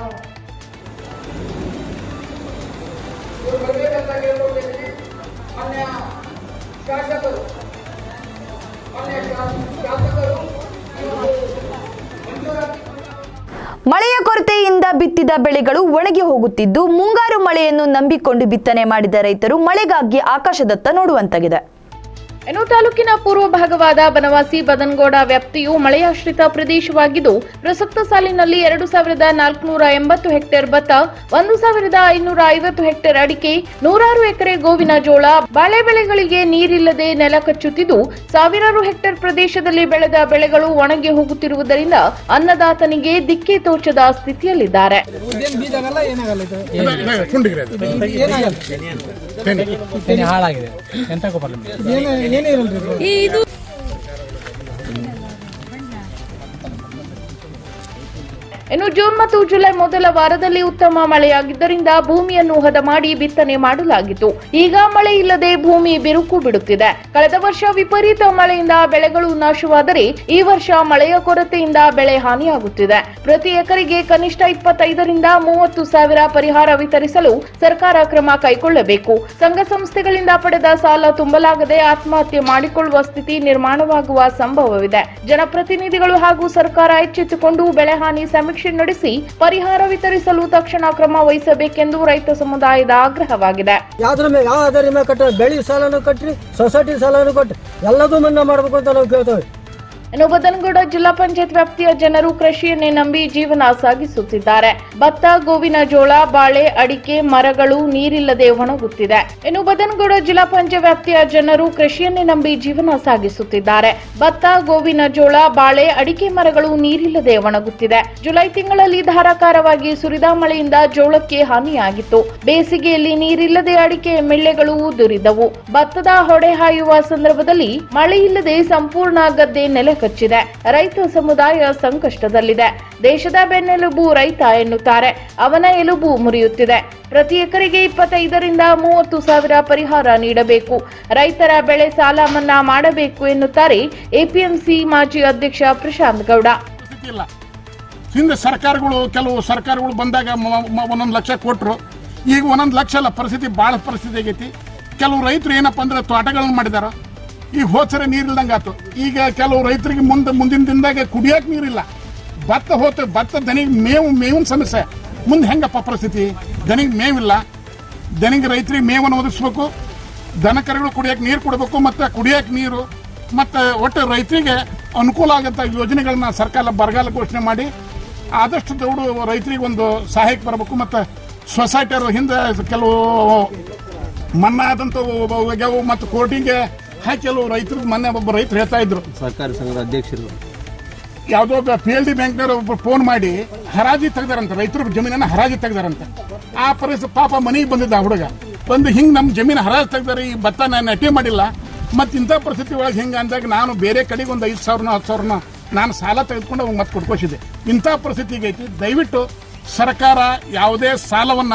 ಮಳೆಯ ಕೊರತೆಯಿಂದ ಬಿತ್ತಿದ ಬೆಳೆಗಳು ಒಣಗಿ ಹೋಗುತ್ತಿದ್ದು ಮುಂಗಾರು ಮಳೆಯನ್ನು ನಂಬಿಕೊಂಡು ಬಿತ್ತನೆ ಮಾಡಿದ ರೈತರು ಮಳೆಗಾಗಿ ಆಕಾಶದತ್ತ ನೋಡುವಂತಾಗಿದೆ ಇನ್ನು ತಾಲೂಕಿನ ಪೂರ್ವ ಭಾಗವಾದ ಬನವಾಸಿ ಬದನಗೌಡ ವ್ಯಾಪ್ತಿಯು ಮಳೆಯಾಶ್ರಿತ ಪ್ರದೇಶವಾಗಿದ್ದು ಪ್ರಸಕ್ತ ಸಾಲಿನಲ್ಲಿ ಎರಡು ಸಾವಿರದ ನಾಲ್ಕುನೂರ ಎಂಬತ್ತು ಹೆಕ್ಟೇರ್ ಭತ್ತ ಒಂದು ಸಾವಿರದ ಐನೂರ ಐವತ್ತು ಹೆಕ್ಟೇರ್ ಅಡಿಕೆ ನೂರಾರು ಎಕರೆ ಗೋವಿನ ಜೋಳ ಬಾಳೆ ಬೆಳೆಗಳಿಗೆ ನೀರಿಲ್ಲದೆ ನೆಲ ಕಚ್ಚುತ್ತಿದ್ದು ಸಾವಿರಾರು ಹೆಕ್ಟೇರ್ ಪ್ರದೇಶದಲ್ಲಿ ಬೆಳೆದ ಬೆಳೆಗಳು ಒಣಗಿ ಹೋಗುತ್ತಿರುವುದರಿಂದ ಅನ್ನದಾತನಿಗೆ ದಿಕ್ಕೇ ತೋಚದ ಸ್ಥಿತಿಯಲ್ಲಿದ್ದಾರೆ ಹಾಳಾಗಿದೆ ಎಂತ ಗೊಬ್ಬರ ಇನ್ನು ಜೂನ್ ಮತ್ತು ಜುಲೈ ಮೊದಲ ವಾರದಲ್ಲಿ ಉತ್ತಮ ಮಳೆಯಾಗಿದ್ದರಿಂದ ಭೂಮಿಯನ್ನು ಹದ ಮಾಡಿ ಬಿತ್ತನೆ ಮಾಡಲಾಗಿತ್ತು ಈಗ ಮಳೆ ಇಲ್ಲದೆ ಭೂಮಿ ಬಿರುಕು ಬಿಡುತ್ತಿದೆ ಕಳೆದ ವರ್ಷ ವಿಪರೀತ ಮಳೆಯಿಂದ ಬೆಳೆಗಳು ನಾಶವಾದರೆ ಈ ವರ್ಷ ಮಳೆಯ ಕೊರತೆಯಿಂದ ಬೆಳೆ ಹಾನಿಯಾಗುತ್ತಿದೆ ಪ್ರತಿ ಎಕರೆಗೆ ಕನಿಷ್ಠ ಇಪ್ಪತ್ತೈದರಿಂದ ಮೂವತ್ತು ಸಾವಿರ ಪರಿಹಾರ ವಿತರಿಸಲು ಸರ್ಕಾರ ಕ್ರಮ ಕೈಗೊಳ್ಳಬೇಕು ಸಂಘ ಸಂಸ್ಥೆಗಳಿಂದ ಪಡೆದ ಸಾಲ ತುಂಬಲಾಗದೆ ಆತ್ಮಹತ್ಯೆ ಮಾಡಿಕೊಳ್ಳುವ ಸ್ಥಿತಿ ನಿರ್ಮಾಣವಾಗುವ ಸಂಭವವಿದೆ ಜನಪ್ರತಿನಿಧಿಗಳು ಹಾಗೂ ಸರ್ಕಾರ ಎಚ್ಚೆತ್ತುಕೊಂಡು ಬೆಳೆ ಹಾನಿ ಸಮೀಕ್ಷೆ ನಡೆಸಿ ಪರಿಹಾರ ವಿತರಿಸಲು ತಕ್ಷಣ ಕ್ರಮ ವಹಿಸಬೇಕೆಂದು ರೈತ ಸಮುದಾಯದ ಆಗ್ರಹವಾಗಿದೆ ಯಾವ್ದ್ರ ಮೇಲೆ ಯಾವ ಆಧಾರ ಮೇಲೆ ಕಟ್ಟ ಬೆಳೆ ಸಾಲನು ಕಟ್ರಿ ಸೊಸೈಟಿ ಸಾಲನು ಕಟ್ರಿ ಎಲ್ಲದೂ ಮನ್ನಾ ಮಾಡ್ಬೇಕು ಅಂತ ನಾವು ಕೇಳ್ತೇವೆ ಇನ್ನು ಬದನಗೌಡ ಜಿಲ್ಲಾ ಪಂಚಾಯತ್ ವ್ಯಾಪ್ತಿಯ ಜನರು ಕೃಷಿಯನ್ನೇ ನಂಬಿ ಜೀವನ ಸಾಗಿಸುತ್ತಿದ್ದಾರೆ ಭತ್ತ ಗೋವಿನ ಜೋಳ ಬಾಳೆ ಅಡಿಕೆ ಮರಗಳು ನೀರಿಲ್ಲದೆ ಒಣಗುತ್ತಿದೆ ಇನ್ನು ಬದನಗೌಡ ಜಿಲ್ಲಾ ಪಂಚಾಯತ್ ವ್ಯಾಪ್ತಿಯ ಜನರು ಕೃಷಿಯನ್ನೇ ನಂಬಿ ಜೀವನ ಸಾಗಿಸುತ್ತಿದ್ದಾರೆ ಭತ್ತ ಗೋವಿನ ಜೋಳ ಬಾಳೆ ಅಡಿಕೆ ಮರಗಳು ನೀರಿಲ್ಲದೆ ಒಣಗುತ್ತಿದೆ ಜುಲೈ ತಿಂಗಳಲ್ಲಿ ಧಾರಾಕಾರವಾಗಿ ಸುರಿದ ಮಳೆಯಿಂದ ಜೋಳಕ್ಕೆ ಹಾನಿಯಾಗಿತ್ತು ಬೇಸಿಗೆಯಲ್ಲಿ ನೀರಿಲ್ಲದೆ ಅಡಿಕೆ ಮೆಳ್ಳೆಗಳು ಉದುರಿದವು ಭತ್ತದ ಹೊಡೆ ಹಾಯುವ ಸಂದರ್ಭದಲ್ಲಿ ಮಳೆ ಇಲ್ಲದೆ ಸಂಪೂರ್ಣ ಗದ್ದೆ ನೆಲೆ ಕಚ್ಚಿದೆ ರೈತ ಸಮುದಾಯ ಸಂಕಷ್ಟದಲ್ಲಿದೆ ದೇಶದ ಬೆನ್ನೆಲುಬು ರೈತ ಎನ್ನುತ್ತಾರೆ ಅವನ ಎಲುಬು ಮುರಿಯುತ್ತಿದೆ ಪ್ರತಿ ಎಕರೆಗೆ ಇಪ್ಪತ್ತೈದರಿಂದ ಮೂವತ್ತು ಸಾವಿರ ಪರಿಹಾರ ನೀಡಬೇಕು ರೈತರ ಬೆಳೆ ಸಾಲ ಮನ್ನಾ ಮಾಡಬೇಕು ಎನ್ನುತ್ತಾರೆ ಎಪಿಎಂಸಿ ಮಾಜಿ ಅಧ್ಯಕ್ಷ ಪ್ರಶಾಂತ್ ಗೌಡ ಪರಿಸ್ಥಿತಿ ಇಲ್ಲ ಹಿಂದೆ ಸರ್ಕಾರಗಳು ಕೆಲವು ಸರ್ಕಾರಗಳು ಬಂದಾಗ ಮ- ಮ- ಒಂದೊಂದು ಲಕ್ಷ ಕೊಟ್ಟರು ಈಗ ಒಂದೊಂದು ಲಕ್ಷ ಅಲ್ಲ ಪರಿಸ್ಥಿತಿ ಭಾಳ ಪರಿಸ್ಥಿತಿ ಆಗೈತಿ ಕೆಲವು ರೈತರು ಏನಪ್ಪ ಅಂದ್ರೆ ತೋಟಗಳನ್ನು ಮಾಡಿದಾರ ಈಗ ಹೋದ್ಸರಿ ನೀರು ಇಲ್ದಂಗೆ ಆತು ಈಗ ಕೆಲವು ರೈತರಿಗೆ ಮುಂದೆ ಮುಂದಿನ ದಿನದಾಗ ಕುಡಿಯೋಕೆ ನೀರಿಲ್ಲ ಭತ್ತ ಹೋತ ಭತ್ತ ದನಿಗೆ ಮೇವು ಮೇವಿನ ಸಮಸ್ಯೆ ಮುಂದೆ ಹೆಂಗಪ್ಪ ಪರಿಸ್ಥಿತಿ ದನಿಗೆ ಮೇವಿಲ್ಲ ದನಿಗೆ ರೈತರಿಗೆ ಮೇವನ್ನು ಒದಗಿಸ್ಬೇಕು ದನ ಕರುಗಳು ಕುಡಿಯಕ್ಕೆ ನೀರು ಕೊಡಬೇಕು ಮತ್ತು ಕುಡಿಯಕ್ಕೆ ನೀರು ಮತ್ತು ಒಟ್ಟು ರೈತರಿಗೆ ಅನುಕೂಲ ಆಗಂತ ಯೋಜನೆಗಳನ್ನ ಸರ್ಕಾರ ಬರಗಾಲ ಘೋಷಣೆ ಮಾಡಿ ಆದಷ್ಟು ದೊಡ್ಡ ರೈತರಿಗೆ ಒಂದು ಸಹಾಯಕ್ಕೆ ಬರಬೇಕು ಮತ್ತು ಸೊಸೈಟಿಯವರು ಹಿಂದೆ ಕೆಲವು ಮನ್ನಾ ಆದಂಥವು ಹೋಗ್ಯಾವು ಮತ್ತು ಕೋರ್ಟಿಗೆ ಹಾಕಿ ಕೆಲವು ರೈತರಿಗೆ ಮೊನ್ನೆ ಒಬ್ಬ ರೈತರು ಹೇಳ್ತಾ ಇದ್ರು ಸಹಕಾರಿ ಸಂಘದ ಅಧ್ಯಕ್ಷರು ಯಾವುದೋ ಒಬ್ಬ ಪಿ ಎಲ್ ಡಿ ಬ್ಯಾಂಕ್ನವರು ಒಬ್ಬ ಫೋನ್ ಮಾಡಿ ಹರಾಜಿ ತೆಗ್ದಾರಂತೆ ರೈತರ ಜಮೀನನ್ನ ಹರಾಜಿ ತೆಗ್ದಾರಂತೆ ಆ ಪರಿಸ್ಥಿತಿ ಪಾಪ ಮನೆಗೆ ಬಂದಿದ್ದ ಆ ಹುಡುಗ ಬಂದು ಹಿಂಗೆ ನಮ್ಮ ಜಮೀನು ಹರಾಜು ತೆಗ್ದಾರೆ ಈ ಭತ್ತ ನಾನು ನಟಿ ಮಾಡಿಲ್ಲ ಮತ್ತು ಇಂಥ ಪರಿಸ್ಥಿತಿ ಒಳಗೆ ಹಿಂಗೆ ಅಂದಾಗ ನಾನು ಬೇರೆ ಕಡೆಗೆ ಒಂದು ಐದು ಸಾವಿರನ ಹತ್ತು ಸಾವಿರನ ನಾನು ಸಾಲ ತೆಗೆದುಕೊಂಡು ಅವಾಗ ಮತ್ತೆ ಕೊಟ್ಕೋಸಿದೆ ಇಂಥ ಪರಿಸ್ಥಿತಿಗೆ ಐತಿ ದಯವಿಟ್ಟು ಸರ್ಕಾರ ಯಾವುದೇ ಸಾಲವನ್ನ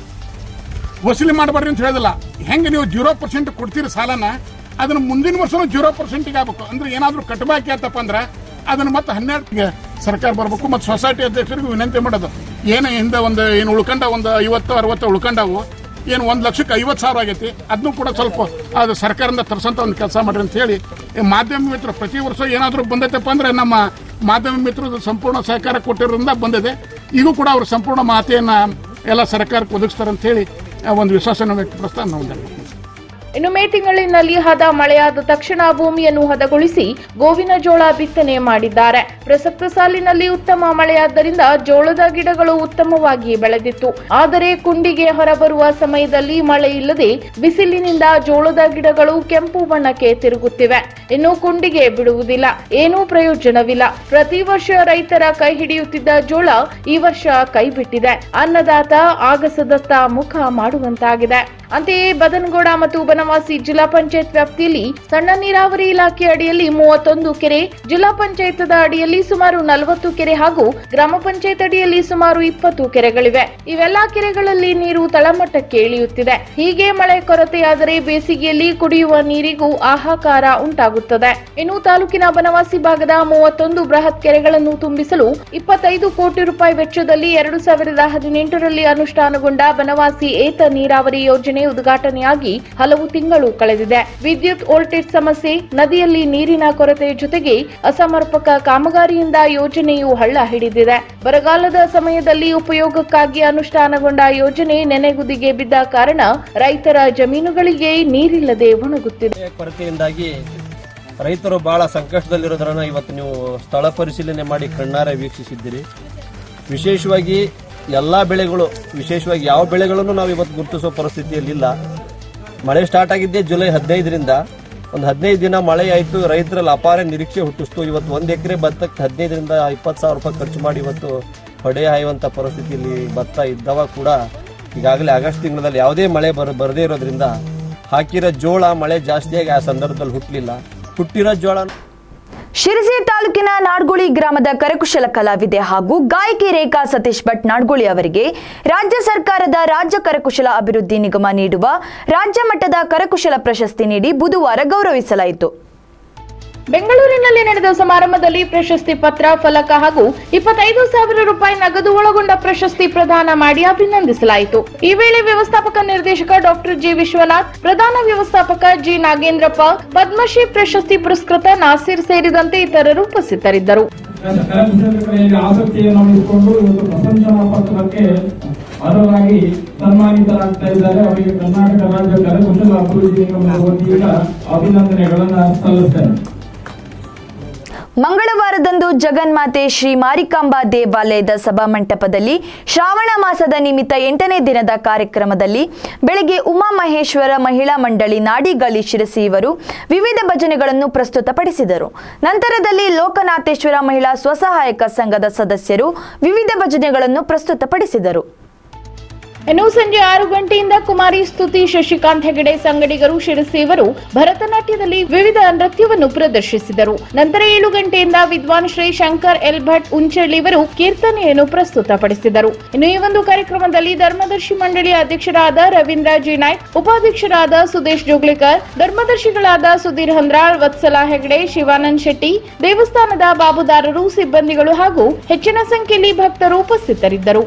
ವಸೂಲಿ ಮಾಡಬೇಡ್ರಿ ಅಂತ ಹೇಳಿದಿಲ್ಲ ಹೆಂಗೆ ನೀವು ಜೀರೋ ಪರ್ಸೆಂಟ್ ಕೊಡ್ತೀರಿ ಸಾಲನ ಅದನ್ನ ಮುಂದಿನ ವರ್ಷನೂ ಜೀರೋ ಪರ್ಸೆಂಟಿಗೆ ಆಗ್ಬೇಕು ಅಂದ್ರೆ ಏನಾದರೂ ಕಟ್ಟಬಾಕಿ ಆತಪ್ಪ ಅಂದ್ರೆ ಅದನ್ನ ಮತ್ತೆ ಹನ್ನೆರಡಿಗೆ ಸರ್ಕಾರ ಬರಬೇಕು ಮತ್ತು ಸೊಸೈಟಿ ಅಧ್ಯಕ್ಷರಿಗೆ ವಿನಂತಿ ಮಾಡೋದು ಏನು ಹಿಂದೆ ಒಂದು ಏನು ಉಳ್ಕೊಂಡ ಒಂದು ಐವತ್ತು ಅರವತ್ತು ಉಳ್ಕೊಂಡವು ಏನು ಒಂದು ಲಕ್ಷಕ್ಕೆ ಐವತ್ತು ಸಾವಿರ ಆಗೈತಿ ಅದನ್ನು ಕೂಡ ಸ್ವಲ್ಪ ಅದು ಸರ್ಕಾರದಿಂದ ತರಿಸಂತ ಒಂದು ಕೆಲಸ ಮಾಡ್ರಿ ಅಂತ ಹೇಳಿ ಈ ಮಾಧ್ಯಮ ಮಿತ್ರರು ಪ್ರತಿ ವರ್ಷ ಏನಾದರೂ ಬಂದೈತಪ್ಪ ಅಂದ್ರೆ ನಮ್ಮ ಮಾಧ್ಯಮ ಮಿತ್ರರು ಸಂಪೂರ್ಣ ಸಹಕಾರ ಕೊಟ್ಟಿರೋದ್ರಿಂದ ಬಂದಿದೆ ಈಗೂ ಕೂಡ ಅವರು ಸಂಪೂರ್ಣ ಮಾತೆಯನ್ನ ಎಲ್ಲ ಸರ್ಕಾರಕ್ಕೆ ಒದಗಿಸ್ತಾರೆ ಅಂತ ಹೇಳಿ ಆ, ಒಂದು ವಿಶ್ವಾಸನ ವ್ಯಕ್ತಪಡಿಸ್ತಾ ನಾವು ಧನ್ಯವಾದ. ಇನ್ನು ಮೇ ತಿಂಗಳಿನಲ್ಲಿ ಹದ ಮಳೆಯಾದ ತಕ್ಷಣ ಭೂಮಿಯನ್ನು ಹದಗೊಳಿಸಿ ಗೋವಿನ ಜೋಳ ಬಿತ್ತನೆ ಮಾಡಿದ್ದಾರೆ ಪ್ರಸಕ್ತ ಸಾಲಿನಲ್ಲಿ ಉತ್ತಮ ಮಳೆಯಾದ್ದರಿಂದ ಜೋಳದ ಗಿಡಗಳು ಉತ್ತಮವಾಗಿ ಬೆಳೆದಿತ್ತು ಆದರೆ ಕುಂಡಿಗೆ ಹೊರಬರುವ ಸಮಯದಲ್ಲಿ ಮಳೆ ಇಲ್ಲದೆ ಬಿಸಿಲಿನಿಂದ ಜೋಳದ ಗಿಡಗಳು ಕೆಂಪು ಬಣ್ಣಕ್ಕೆ ತಿರುಗುತ್ತಿವೆ ಇನ್ನು ಕುಂಡಿಗೆ ಬಿಡುವುದಿಲ್ಲ ಏನೂ ಪ್ರಯೋಜನವಿಲ್ಲ ಪ್ರತಿ ವರ್ಷ ರೈತರ ಕೈ ಹಿಡಿಯುತ್ತಿದ್ದ ಜೋಳ ಈ ವರ್ಷ ಕೈ ಬಿಟ್ಟಿದೆ ಅನ್ನದಾತ ಆಗಸದತ್ತ ಮುಖ ಮಾಡುವಂತಾಗಿದೆ ಅಂತೆಯೇ ಬದನಗೌಡ ಮತ್ತು ಬನವಾಸಿ ಜಿಲ್ಲಾ ಪಂಚಾಯತ್ ವ್ಯಾಪ್ತಿಯಲ್ಲಿ ಸಣ್ಣ ನೀರಾವರಿ ಇಲಾಖೆ ಅಡಿಯಲ್ಲಿ ಮೂವತ್ತೊಂದು ಕೆರೆ ಜಿಲ್ಲಾ ಪಂಚಾಯತ್ ಅಡಿಯಲ್ಲಿ ಸುಮಾರು ನಲವತ್ತು ಕೆರೆ ಹಾಗೂ ಗ್ರಾಮ ಪಂಚಾಯತ್ ಅಡಿಯಲ್ಲಿ ಸುಮಾರು ಇಪ್ಪತ್ತು ಕೆರೆಗಳಿವೆ ಇವೆಲ್ಲಾ ಕೆರೆಗಳಲ್ಲಿ ನೀರು ತಳಮಟ್ಟಕ್ಕೆ ಇಳಿಯುತ್ತಿದೆ ಹೀಗೆ ಮಳೆ ಕೊರತೆಯಾದರೆ ಬೇಸಿಗೆಯಲ್ಲಿ ಕುಡಿಯುವ ನೀರಿಗೂ ಹಾಹಾಕಾರ ಉಂಟಾಗುತ್ತದೆ ಇನ್ನು ತಾಲೂಕಿನ ಬನವಾಸಿ ಭಾಗದ ಮೂವತ್ತೊಂದು ಬೃಹತ್ ಕೆರೆಗಳನ್ನು ತುಂಬಿಸಲು ಇಪ್ಪತ್ತೈದು ಕೋಟಿ ರೂಪಾಯಿ ವೆಚ್ಚದಲ್ಲಿ ಎರಡು ಸಾವಿರದ ಹದಿನೆಂಟರಲ್ಲಿ ಅನುಷ್ಠಾನಗೊಂಡ ಬನವಾಸಿ ಏತ ನೀರಾವರಿ ಯೋಜನೆ ಉದ್ಘಾಟನೆಯಾಗಿ ಹಲವು ತಿಂಗಳು ಕಳೆದಿದೆ ವಿದ್ಯುತ್ ವೋಲ್ಟೇಜ್ ಸಮಸ್ಯೆ ನದಿಯಲ್ಲಿ ನೀರಿನ ಕೊರತೆ ಜೊತೆಗೆ ಅಸಮರ್ಪಕ ಕಾಮಗಾರಿಯಿಂದ ಯೋಜನೆಯು ಹಳ್ಳ ಹಿಡಿದಿದೆ ಬರಗಾಲದ ಸಮಯದಲ್ಲಿ ಉಪಯೋಗಕ್ಕಾಗಿ ಅನುಷ್ಠಾನಗೊಂಡ ಯೋಜನೆ ನೆನೆಗುದಿಗೆ ಬಿದ್ದ ಕಾರಣ ರೈತರ ಜಮೀನುಗಳಿಗೆ ನೀರಿಲ್ಲದೆ ಒಣಗುತ್ತಿದೆ ಕೊರತೆಯಿಂದಾಗಿ ರೈತರು ಬಹಳ ಸಂಕಷ್ಟದಲ್ಲಿರೋದ್ರನ್ನ ಇವತ್ತು ನೀವು ಸ್ಥಳ ಪರಿಶೀಲನೆ ಮಾಡಿ ಕಣ್ಣಾರೆ ವೀಕ್ಷಿಸಿದ್ದೀರಿ ವಿಶೇಷವಾಗಿ ಎಲ್ಲ ಬೆಳೆಗಳು ವಿಶೇಷವಾಗಿ ಯಾವ ಬೆಳೆಗಳನ್ನು ನಾವು ಇವತ್ತು ಗುರುತಿಸೋ ಪರಿಸ್ಥಿತಿಯಲ್ಲಿಲ್ಲ ಮಳೆ ಸ್ಟಾರ್ಟ್ ಆಗಿದ್ದೇ ಜುಲೈ ಹದಿನೈದರಿಂದ ಒಂದು ಹದಿನೈದು ದಿನ ಮಳೆ ಆಯಿತು ರೈತರಲ್ಲಿ ಅಪಾರ ನಿರೀಕ್ಷೆ ಹುಟ್ಟಿಸ್ತು ಇವತ್ತು ಒಂದು ಎಕರೆ ಭತ್ತಕ್ಕೆ ಹದಿನೈದರಿಂದ ಇಪ್ಪತ್ತು ಸಾವಿರ ರೂಪಾಯಿ ಖರ್ಚು ಮಾಡಿ ಇವತ್ತು ಹೊಡೆ ಹಾಯುವಂಥ ಪರಿಸ್ಥಿತಿಯಲ್ಲಿ ಭತ್ತ ಇದ್ದವ ಕೂಡ ಈಗಾಗಲೇ ಆಗಸ್ಟ್ ತಿಂಗಳಲ್ಲಿ ಯಾವುದೇ ಮಳೆ ಬರ ಬರದೇ ಇರೋದ್ರಿಂದ ಹಾಕಿರೋ ಜೋಳ ಮಳೆ ಜಾಸ್ತಿಯಾಗಿ ಆ ಸಂದರ್ಭದಲ್ಲಿ ಹುಟ್ಟಲಿಲ್ಲ ಹುಟ್ಟಿರೋ ಜೋಳ ಶಿರಸಿ ತಾಲೂಕಿನ ನಾಡ್ಗುಳಿ ಗ್ರಾಮದ ಕರಕುಶಲ ಕಲಾವಿದೆ ಹಾಗೂ ಗಾಯಕಿ ರೇಖಾ ಸತೀಶ್ ಭಟ್ ನಾಡ್ಗುಳಿ ಅವರಿಗೆ ರಾಜ್ಯ ಸರ್ಕಾರದ ರಾಜ್ಯ ಕರಕುಶಲ ಅಭಿವೃದ್ಧಿ ನಿಗಮ ನೀಡುವ ರಾಜ್ಯ ಮಟ್ಟದ ಕರಕುಶಲ ಪ್ರಶಸ್ತಿ ನೀಡಿ ಬುಧವಾರ ಗೌರವಿಸಲಾಯಿತು ಬೆಂಗಳೂರಿನಲ್ಲಿ ನಡೆದ ಸಮಾರಂಭದಲ್ಲಿ ಪ್ರಶಸ್ತಿ ಪತ್ರ ಫಲಕ ಹಾಗೂ ಇಪ್ಪತ್ತೈದು ಸಾವಿರ ರೂಪಾಯಿ ನಗದು ಒಳಗೊಂಡ ಪ್ರಶಸ್ತಿ ಪ್ರದಾನ ಮಾಡಿ ಅಭಿನಂದಿಸಲಾಯಿತು ಈ ವೇಳೆ ವ್ಯವಸ್ಥಾಪಕ ನಿರ್ದೇಶಕ ಡಾಕ್ಟರ್ ಜಿ ವಿಶ್ವನಾಥ್ ಪ್ರಧಾನ ವ್ಯವಸ್ಥಾಪಕ ಜಿ ನಾಗೇಂದ್ರಪ್ಪ ಪದ್ಮಶ್ರೀ ಪ್ರಶಸ್ತಿ ಪುರಸ್ಕೃತ ನಾಸಿರ್ ಸೇರಿದಂತೆ ಇತರರು ಉಪಸ್ಥಿತರಿದ್ದರು ಕರಕುಶಲತೆಯಲ್ಲಿ ಆಸಕ್ತಿಯನ್ನು ಇಟ್ಕೊಂಡು ಇವತ್ತು ಪ್ರಶಂಸನಾ ಪತ್ರಕ್ಕೆ ಅರ್ಹರಾಗಿ ಸನ್ಮಾನಿತರಾಗ್ತಾ ಇದ್ದಾರೆ ಅವರಿಗೆ ಕರ್ನಾಟಕ ರಾಜ್ಯ ಕರಕುಶಲ ಅಭಿವೃದ್ಧಿ ನಿಗಮದ ವತಿಯಿಂದ ಅಭಿನಂದನೆಗಳನ್ನ ಸಲ್ಲಿಸ್ತೇನೆ ಮಂಗಳವಾರದಂದು ಜಗನ್ಮಾತೆ ಶ್ರೀ ಮಾರಿಕಾಂಬಾ ದೇವಾಲಯದ ಸಭಾಮಂಟಪದಲ್ಲಿ ಶ್ರಾವಣ ಮಾಸದ ನಿಮಿತ್ತ ಎಂಟನೇ ದಿನದ ಕಾರ್ಯಕ್ರಮದಲ್ಲಿ ಬೆಳಗ್ಗೆ ಉಮಾಮಹೇಶ್ವರ ಮಹಿಳಾ ಮಂಡಳಿ ನಾಡಿಗಳಿ ಶಿರಸಿ ಇವರು ವಿವಿಧ ಭಜನೆಗಳನ್ನು ಪ್ರಸ್ತುತಪಡಿಸಿದರು ನಂತರದಲ್ಲಿ ಲೋಕನಾಥೇಶ್ವರ ಮಹಿಳಾ ಸ್ವಸಹಾಯಕ ಸಂಘದ ಸದಸ್ಯರು ವಿವಿಧ ಭಜನೆಗಳನ್ನು ಪ್ರಸ್ತುತಪಡಿಸಿದರು ಇನ್ನು ಸಂಜೆ ಆರು ಗಂಟೆಯಿಂದ ಕುಮಾರಿ ಸ್ತುತಿ ಶಶಿಕಾಂತ್ ಹೆಗಡೆ ಸಂಗಡಿಗರು ಶಿರಸಿಯವರು ಭರತನಾಟ್ಯದಲ್ಲಿ ವಿವಿಧ ನೃತ್ಯವನ್ನು ಪ್ರದರ್ಶಿಸಿದರು ನಂತರ ಏಳು ಗಂಟೆಯಿಂದ ವಿದ್ವಾನ್ ಶ್ರೀ ಶಂಕರ್ ಎಲ್ ಭಟ್ ಉಂಚಳ್ಳಿಯವರು ಕೀರ್ತನೆಯನ್ನು ಪ್ರಸ್ತುತಪಡಿಸಿದರು ಇನ್ನು ಈ ಒಂದು ಕಾರ್ಯಕ್ರಮದಲ್ಲಿ ಧರ್ಮದರ್ಶಿ ಮಂಡಳಿ ಅಧ್ಯಕ್ಷರಾದ ರವೀಂದ್ರ ಜಿ ನಾಯ್ಕ್ ಉಪಾಧ್ಯಕ್ಷರಾದ ಸುದೇಶ್ ಜೋಗ್ಲೇಕರ್ ಧರ್ಮದರ್ಶಿಗಳಾದ ಸುಧೀರ್ ಹಂದ್ರಾಳ್ ವತ್ಸಲಾ ಹೆಗಡೆ ಶಿವಾನಂದ್ ಶೆಟ್ಟಿ ದೇವಸ್ಥಾನದ ಬಾಬುದಾರರು ಸಿಬ್ಬಂದಿಗಳು ಹಾಗೂ ಹೆಚ್ಚಿನ ಸಂಖ್ಯೆಯಲ್ಲಿ ಭಕ್ತರು ಉಪಸ್ಥಿತರಿದ್ದರು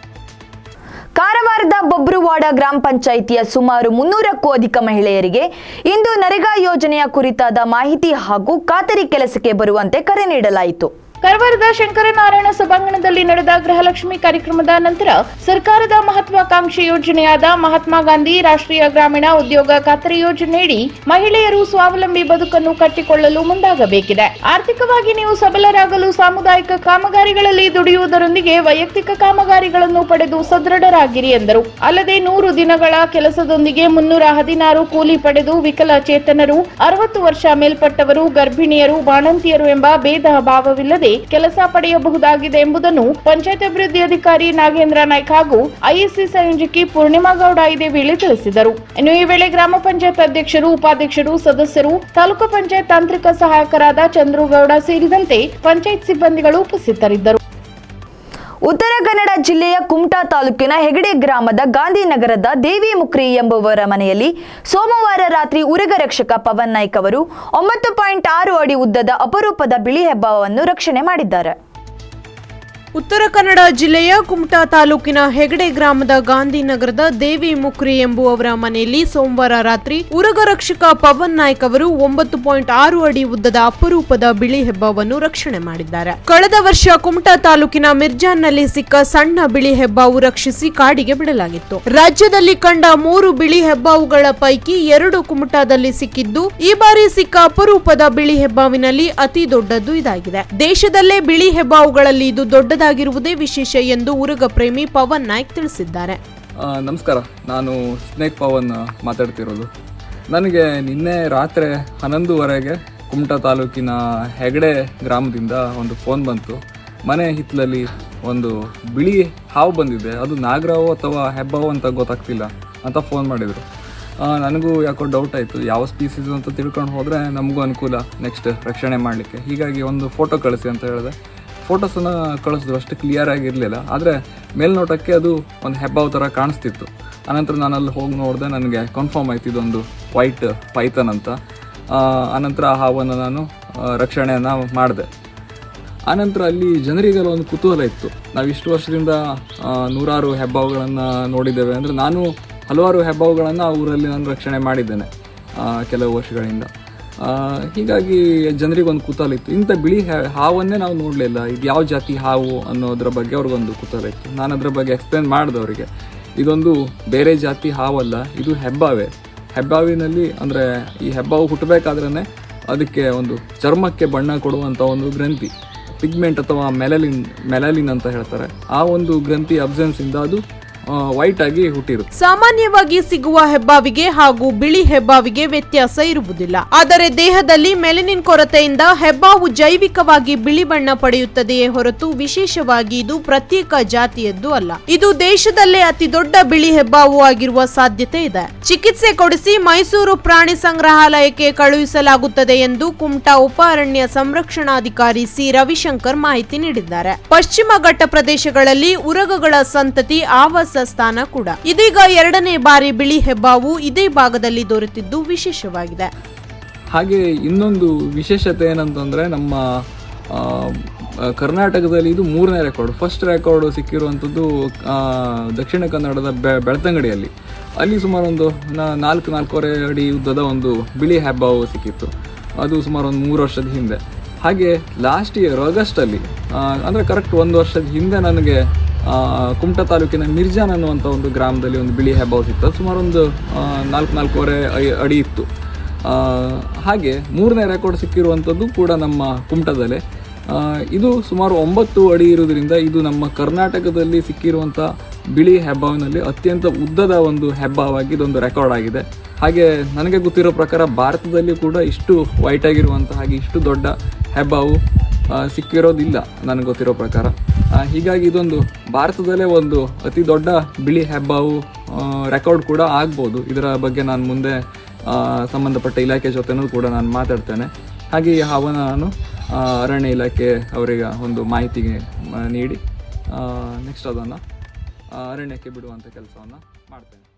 ಕಾರವಾರದ ಬೊಬ್ರುವಾಡ ಗ್ರಾಮ ಪಂಚಾಯಿತಿಯ ಸುಮಾರು ಮುನ್ನೂರಕ್ಕೂ ಅಧಿಕ ಮಹಿಳೆಯರಿಗೆ ಇಂದು ನರೇಗಾ ಯೋಜನೆಯ ಕುರಿತಾದ ಮಾಹಿತಿ ಹಾಗೂ ಖಾತರಿ ಕೆಲಸಕ್ಕೆ ಬರುವಂತೆ ಕರೆ ನೀಡಲಾಯಿತು ಕಾರವಾರದ ಶಂಕರನಾರಾಯಣ ಸಭಾಂಗಣದಲ್ಲಿ ನಡೆದ ಗೃಹಲಕ್ಷ್ಮಿ ಕಾರ್ಯಕ್ರಮದ ನಂತರ ಸರ್ಕಾರದ ಮಹತ್ವಾಕಾಂಕ್ಷಿ ಯೋಜನೆಯಾದ ಮಹಾತ್ಮ ಗಾಂಧಿ ರಾಷ್ಟ್ರೀಯ ಗ್ರಾಮೀಣ ಉದ್ಯೋಗ ಖಾತರಿ ಯೋಜನೆಯಡಿ ಮಹಿಳೆಯರು ಸ್ವಾವಲಂಬಿ ಬದುಕನ್ನು ಕಟ್ಟಿಕೊಳ್ಳಲು ಮುಂದಾಗಬೇಕಿದೆ ಆರ್ಥಿಕವಾಗಿ ನೀವು ಸಬಲರಾಗಲು ಸಾಮುದಾಯಿಕ ಕಾಮಗಾರಿಗಳಲ್ಲಿ ದುಡಿಯುವುದರೊಂದಿಗೆ ವೈಯಕ್ತಿಕ ಕಾಮಗಾರಿಗಳನ್ನು ಪಡೆದು ಸದೃಢರಾಗಿರಿ ಎಂದರು ಅಲ್ಲದೆ ನೂರು ದಿನಗಳ ಕೆಲಸದೊಂದಿಗೆ ಮುನ್ನೂರ ಹದಿನಾರು ಕೂಲಿ ಪಡೆದು ವಿಕಲಚೇತನರು ಅರವತ್ತು ವರ್ಷ ಮೇಲ್ಪಟ್ಟವರು ಗರ್ಭಿಣಿಯರು ಬಾಣಂತಿಯರು ಎಂಬ ಭೇದ ಭಾವವಿಲ್ಲದೆ ಕೆಲಸ ಪಡೆಯಬಹುದಾಗಿದೆ ಎಂಬುದನ್ನು ಪಂಚಾಯತ್ ಅಭಿವೃದ್ಧಿ ಅಧಿಕಾರಿ ನಾಗೇಂದ್ರ ನಾಯ್ಕ್ ಹಾಗೂ ಐಎಸ್ಸಿ ಸಂಯೋಜಕಿ ಪೂರ್ಣಿಮಾ ಗೌಡ ಇದೇ ವೇಳೆ ತಿಳಿಸಿದರು ಇನ್ನು ಈ ವೇಳೆ ಗ್ರಾಮ ಪಂಚಾಯತ್ ಅಧ್ಯಕ್ಷರು ಉಪಾಧ್ಯಕ್ಷರು ಸದಸ್ಯರು ತಾಲೂಕು ಪಂಚಾಯತ್ ತಾಂತ್ರಿಕ ಸಹಾಯಕರಾದ ಚಂದ್ರುಗೌಡ ಸೇರಿದಂತೆ ಪಂಚಾಯತ್ ಸಿಬ್ಬಂದಿಗಳು ಉಪಸ್ಥಿತರಿದ್ದರು ಉತ್ತರ ಕನ್ನಡ ಜಿಲ್ಲೆಯ ಕುಮಟಾ ತಾಲೂಕಿನ ಹೆಗಡೆ ಗ್ರಾಮದ ಗಾಂಧಿನಗರದ ದೇವಿ ಮುಕ್ರಿ ಎಂಬುವರ ಮನೆಯಲ್ಲಿ ಸೋಮವಾರ ರಾತ್ರಿ ಉರಗ ರಕ್ಷಕ ಪವನ್ ನಾಯ್ಕ್ ಅವರು ಒಂಬತ್ತು ಪಾಯಿಂಟ್ ಆರು ಅಡಿ ಉದ್ದದ ಅಪರೂಪದ ಬಿಳಿ ಹೆಬ್ಬಾವವನ್ನು ರಕ್ಷಣೆ ಮಾಡಿದ್ದಾರೆ ಉತ್ತರ ಕನ್ನಡ ಜಿಲ್ಲೆಯ ಕುಮಟಾ ತಾಲೂಕಿನ ಹೆಗಡೆ ಗ್ರಾಮದ ಗಾಂಧಿನಗರದ ದೇವಿ ಮುಕ್ರಿ ಎಂಬುವವರ ಮನೆಯಲ್ಲಿ ಸೋಮವಾರ ರಾತ್ರಿ ಉರಗ ರಕ್ಷಕ ಪವನ್ ನಾಯ್ಕ್ ಅವರು ಒಂಬತ್ತು ಪಾಯಿಂಟ್ ಆರು ಅಡಿ ಉದ್ದದ ಅಪರೂಪದ ಬಿಳಿ ಹೆಬ್ಬಾವನ್ನು ರಕ್ಷಣೆ ಮಾಡಿದ್ದಾರೆ ಕಳೆದ ವರ್ಷ ಕುಮಟಾ ತಾಲೂಕಿನ ಮಿರ್ಜಾನ್ನಲ್ಲಿ ಸಿಕ್ಕ ಸಣ್ಣ ಬಿಳಿ ಹೆಬ್ಬಾವು ರಕ್ಷಿಸಿ ಕಾಡಿಗೆ ಬಿಡಲಾಗಿತ್ತು ರಾಜ್ಯದಲ್ಲಿ ಕಂಡ ಮೂರು ಬಿಳಿ ಹೆಬ್ಬಾವುಗಳ ಪೈಕಿ ಎರಡು ಕುಮಟಾದಲ್ಲಿ ಸಿಕ್ಕಿದ್ದು ಈ ಬಾರಿ ಸಿಕ್ಕ ಅಪರೂಪದ ಬಿಳಿ ಹೆಬ್ಬಾವಿನಲ್ಲಿ ಅತಿ ದೊಡ್ಡದ್ದು ಇದಾಗಿದೆ ದೇಶದಲ್ಲೇ ಬಿಳಿ ಹೆಬ್ಬಾವುಗಳಲ್ಲಿ ಇದು ದೊಡ್ಡದಾಗಿರುವುದೇ ವಿಶೇಷ ಎಂದು ಉರುಗ ಪ್ರೇಮಿ ಪವನ್ ನಾಯ್ಕ್ ತಿಳಿಸಿದ್ದಾರೆ ಆ, ನಮಸ್ಕಾರ ನಾನು ಸ್ನೇಕ್ ಪವನ್ ಮಾತಾಡ್ತಿರೋದು ನನಗೆ ನಿನ್ನೆ ರಾತ್ರಿ ಹನ್ನೊಂದುವರೆಗೆ ಕುಮಟಾ ತಾಲೂಕಿನ ಹೆಗಡೆ ಗ್ರಾಮದಿಂದ ಒಂದು ಫೋನ್ ಬಂತು ಮನೆ ಹಿತ್ತಲಲ್ಲಿ ಒಂದು ಬಿಳಿ ಹಾವು ಬಂದಿದೆ ಅದು ನಾಗರಾವು ಅಥವಾ ಹೆಬ್ಬಾವು ಅಂತ ಗೊತ್ತಾಗ್ತಿಲ್ಲ ಅಂತ ಫೋನ್ ಮಾಡಿದರು ನನಗೂ ಯಾಕೋ ಡೌಟ್ ಆಯಿತು ಯಾವ ಸ್ಪೀಸೀಸ್ ಅಂತ ತಿಳ್ಕೊಂಡು ಹೋದರೆ ನಮಗೂ ಅನುಕೂಲ ನೆಕ್ಸ್ಟ್ ರಕ್ಷಣೆ ಮಾಡಲಿಕ್ಕೆ ಹೀಗಾಗಿ ಒಂದು ಫೋಟೋ ಕಳಿಸಿ ಅಂತ ಹೇಳಿದೆ ಫೋಟೋಸನ್ನು ಕಳಿಸಿದ್ರು ಅಷ್ಟು ಕ್ಲಿಯರ್ ಆಗಿರಲಿಲ್ಲ ಆದರೆ ಮೇಲ್ನೋಟಕ್ಕೆ ಅದು ಒಂದು ಹೆಬ್ಬಾವು ಥರ ಕಾಣಿಸ್ತಿತ್ತು ಆನಂತರ ನಾನು ಅಲ್ಲಿ ಹೋಗಿ ನೋಡಿದೆ ನನಗೆ ಕನ್ಫರ್ಮ್ ಆಯ್ತು ಇದೊಂದು ವೈಟ್ ಪೈಥನ್ ಅಂತ ಆ, ಆನಂತರ ಆ ಹಾವನ್ನು ನಾನು ಆ, ರಕ್ಷಣೆಯನ್ನು ಮಾಡಿದೆ ಆನಂತರ ಅಲ್ಲಿ ಜನರಿಗೆಲ್ಲ ಒಂದು ಕುತೂಹಲ ಇತ್ತು ನಾವು ಇಷ್ಟು ವರ್ಷದಿಂದ ಆ, ನೂರಾರು ಹೆಬ್ಬಾವುಗಳನ್ನು ನೋಡಿದ್ದೇವೆ ಅಂದರೆ ನಾನು ಹಲವಾರು ಹೆಬ್ಬಾವುಗಳನ್ನು ಆ ಊರಲ್ಲಿ ನಾನು ರಕ್ಷಣೆ ಮಾಡಿದ್ದೇನೆ ಆ, ಕೆಲವು ವರ್ಷಗಳಿಂದ ಆ, ಹೀಗಾಗಿ ಜನರಿಗೆ ಒಂದು ಕುತೂಹಲ ಇತ್ತು ಇಂಥ ಬಿಳಿ ಹೆ- ಹಾವನ್ನೇ ನಾವು ನೋಡಲಿಲ್ಲ ಇದು ಯಾವ ಜಾತಿ ಹಾವು ಅನ್ನೋದ್ರ ಬಗ್ಗೆ ಅವ್ರಿಗೊಂದು ಕುತೂಹಲ ಇತ್ತು ನಾನು ಅದ್ರ ಬಗ್ಗೆ ಎಕ್ಸ್ಪ್ಲೇನ್ ಮಾಡಿದೆ ಅವರಿಗೆ ಇದೊಂದು ಬೇರೆ ಜಾತಿ ಹಾವಲ್ಲ ಇದು ಹೆಬ್ಬಾವೆ ಹೆಬ್ಬಾವಿನಲ್ಲಿ ಅಂದರೆ ಈ ಹೆಬ್ಬಾವು ಹುಟ್ಟಬೇಕಾದ್ರೇ ಅದಕ್ಕೆ ಒಂದು ಚರ್ಮಕ್ಕೆ ಬಣ್ಣ ಕೊಡುವಂಥ ಒಂದು ಗ್ರಂಥಿ ಪಿಗ್ಮೆಂಟ್ ಅಥವಾ ಮೆಲಲಿನ್ ಮೆಲಲಿನ್ ಅಂತ ಹೇಳ್ತಾರೆ ಆ ಒಂದು ಗ್ರಂಥಿ ಅಬ್ಸೆನ್ಸಿಂದ ಅದು ವೈಟ್ ಆಗಿ ಹುಟ್ಟಿರುತ್ತೆ ಸಾಮಾನ್ಯವಾಗಿ ಸಿಗುವ ಹೆಬ್ಬಾವಿಗೆ ಹಾಗೂ ಬಿಳಿ ಹೆಬ್ಬಾವಿಗೆ ವ್ಯತ್ಯಾಸ ಇರುವುದಿಲ್ಲ ಆದರೆ ದೇಹದಲ್ಲಿ ಮೆಲನಿನ್ ಕೊರತೆಯಿಂದ ಹೆಬ್ಬಾವು ಜೈವಿಕವಾಗಿ ಬಿಳಿ ಬಣ್ಣ ಪಡೆಯುತ್ತದೆಯೇ ಹೊರತು ವಿಶೇಷವಾಗಿ ಇದು ಪ್ರತ್ಯೇಕ ಜಾತಿಯದ್ದು ಅಲ್ಲ ಇದು ದೇಶದಲ್ಲೇ ಅತಿ ದೊಡ್ಡ ಬಿಳಿ ಹೆಬ್ಬಾವು ಆಗಿರುವ ಸಾಧ್ಯತೆ ಇದೆ ಚಿಕಿತ್ಸೆ ಕೊಡಿಸಿ ಮೈಸೂರು ಪ್ರಾಣಿ ಸಂಗ್ರಹಾಲಯಕ್ಕೆ ಕಳುಹಿಸಲಾಗುತ್ತದೆ ಎಂದು ಕುಮಟಾ ಉಪ ಅರಣ್ಯ ಸಂರಕ್ಷಣಾಧಿಕಾರಿ ಸಿ ರವಿಶಂಕರ್ ಮಾಹಿತಿ ನೀಡಿದ್ದಾರೆ ಪಶ್ಚಿಮ ಘಟ್ಟ ಪ್ರದೇಶಗಳಲ್ಲಿ ಉರಗಗಳ ಸಂತತಿ ಆವಾಸ ಸ್ಥಾನ ಕೂಡ ಇದೀಗ ಎರಡನೇ ಬಾರಿ ಬಿಳಿ ಹೆಬ್ಬಾವು ಇದೇ ಭಾಗದಲ್ಲಿ ದೊರೆತಿದ್ದು ವಿಶೇಷವಾಗಿದೆ ಹಾಗೆ ಇನ್ನೊಂದು ವಿಶೇಷತೆ ಏನಂತಂದರೆ ನಮ್ಮ ಆ, ಆ, ಕರ್ನಾಟಕದಲ್ಲಿ ಇದು ಮೂರನೇ ರೆಕಾರ್ಡ್ ಫಸ್ಟ್ ರೆಕಾರ್ಡು ಸಿಕ್ಕಿರುವಂಥದ್ದು ಆ, ದಕ್ಷಿಣ ಕನ್ನಡದ ಬೆ ಬೆಳ್ತಂಗಡಿಯಲ್ಲಿ ಅಲ್ಲಿ ಸುಮಾರು ಒಂದು ನಾ- ನಾಲ್ಕು ನಾಲ್ಕೂವರೆ ಅಡಿ ಉದ್ದದ ಒಂದು ಬಿಳಿ ಹೆಬ್ಬಾವು ಸಿಕ್ಕಿತ್ತು ಅದು ಸುಮಾರು ಒಂದು ಮೂರು ವರ್ಷದ ಹಿಂದೆ ಹಾಗೆ ಲಾಸ್ಟ್ ಇಯರ್ ಆಗಸ್ಟಲ್ಲಿ ಅಂದರೆ ಕರೆಕ್ಟ್ ಒಂದು ವರ್ಷದ ಹಿಂದೆ ನನಗೆ ಆ, ಕುಮಟಾ ತಾಲೂಕಿನ ಮಿರ್ಜಾನ್ ಅನ್ನುವಂಥ ಒಂದು ಗ್ರಾಮದಲ್ಲಿ ಒಂದು ಬಿಳಿ ಹೆಬ್ಬಾವು ಸಿಕ್ತು ಅದು ಸುಮಾರು ಒಂದು ಆ, ನಾಲ್ಕು ನಾಲ್ಕೂವರೆ ಐ- ಅಡಿ ಇತ್ತು ಆ, ಹಾಗೆ ಮೂರನೇ ರೆಕಾರ್ಡ್ ಸಿಕ್ಕಿರುವಂಥದ್ದು ಕೂಡ ನಮ್ಮ ಕುಮಟದಲ್ಲೇ ಆ, ಇದು ಸುಮಾರು ಒಂಬತ್ತು ಅಡಿ ಇರೋದ್ರಿಂದ ಇದು ನಮ್ಮ ಕರ್ನಾಟಕದಲ್ಲಿ ಸಿಕ್ಕಿರುವಂಥ ಬಿಳಿ ಹೆಬ್ಬಾವಿನಲ್ಲಿ ಅತ್ಯಂತ ಉದ್ದದ ಒಂದು ಹೆಬ್ಬಾವಾಗಿ ಇದೊಂದು ರೆಕಾರ್ಡ್ ಆಗಿದೆ ಹಾಗೆ ನನಗೆ ಗೊತ್ತಿರೋ ಪ್ರಕಾರ ಭಾರತದಲ್ಲಿ ಕೂಡ ಇಷ್ಟು ವೈಟ್ ಆಗಿರುವಂಥ ಹಾಗೆ ಇಷ್ಟು ದೊಡ್ಡ ಹೆಬ್ಬಾವು ಆ, ಸಿಕ್ಕಿರೋದಿಲ್ಲ ನನಗೆ ಗೊತ್ತಿರೋ ಪ್ರಕಾರ ಆ, ಹೀಗಾಗಿ ಇದೊಂದು ಭಾರತದಲ್ಲೇ ಒಂದು ಅತಿ ದೊಡ್ಡ ಬಿಳಿ ಹೆಬ್ಬಾವು ರೆಕಾರ್ಡ್ ಕೂಡ ಆಗ್ಬೋದು ಇದರ ಬಗ್ಗೆ ನಾನು ಮುಂದೆ ಆ, ಸಂಬಂಧಪಟ್ಟ ಇಲಾಖೆ ಜೊತೆನೂ ಕೂಡ ನಾನು ಮಾತಾಡ್ತೇನೆ ಹಾಗೆ ಈ ಹಾವನ್ನ ನಾನು ಆ, ಅರಣ್ಯ ಇಲಾಖೆ ಅವರಿಗೆ ಒಂದು ಮಾಹಿತಿಗೆ ಆ, ನೀಡಿ ನೆಕ್ಸ್ಟ್ ಅದನ್ನು ಅರಣ್ಯಕ್ಕೆ ಬಿಡುವಂಥ ಕೆಲಸವನ್ನು ಮಾಡ್ತೇನೆ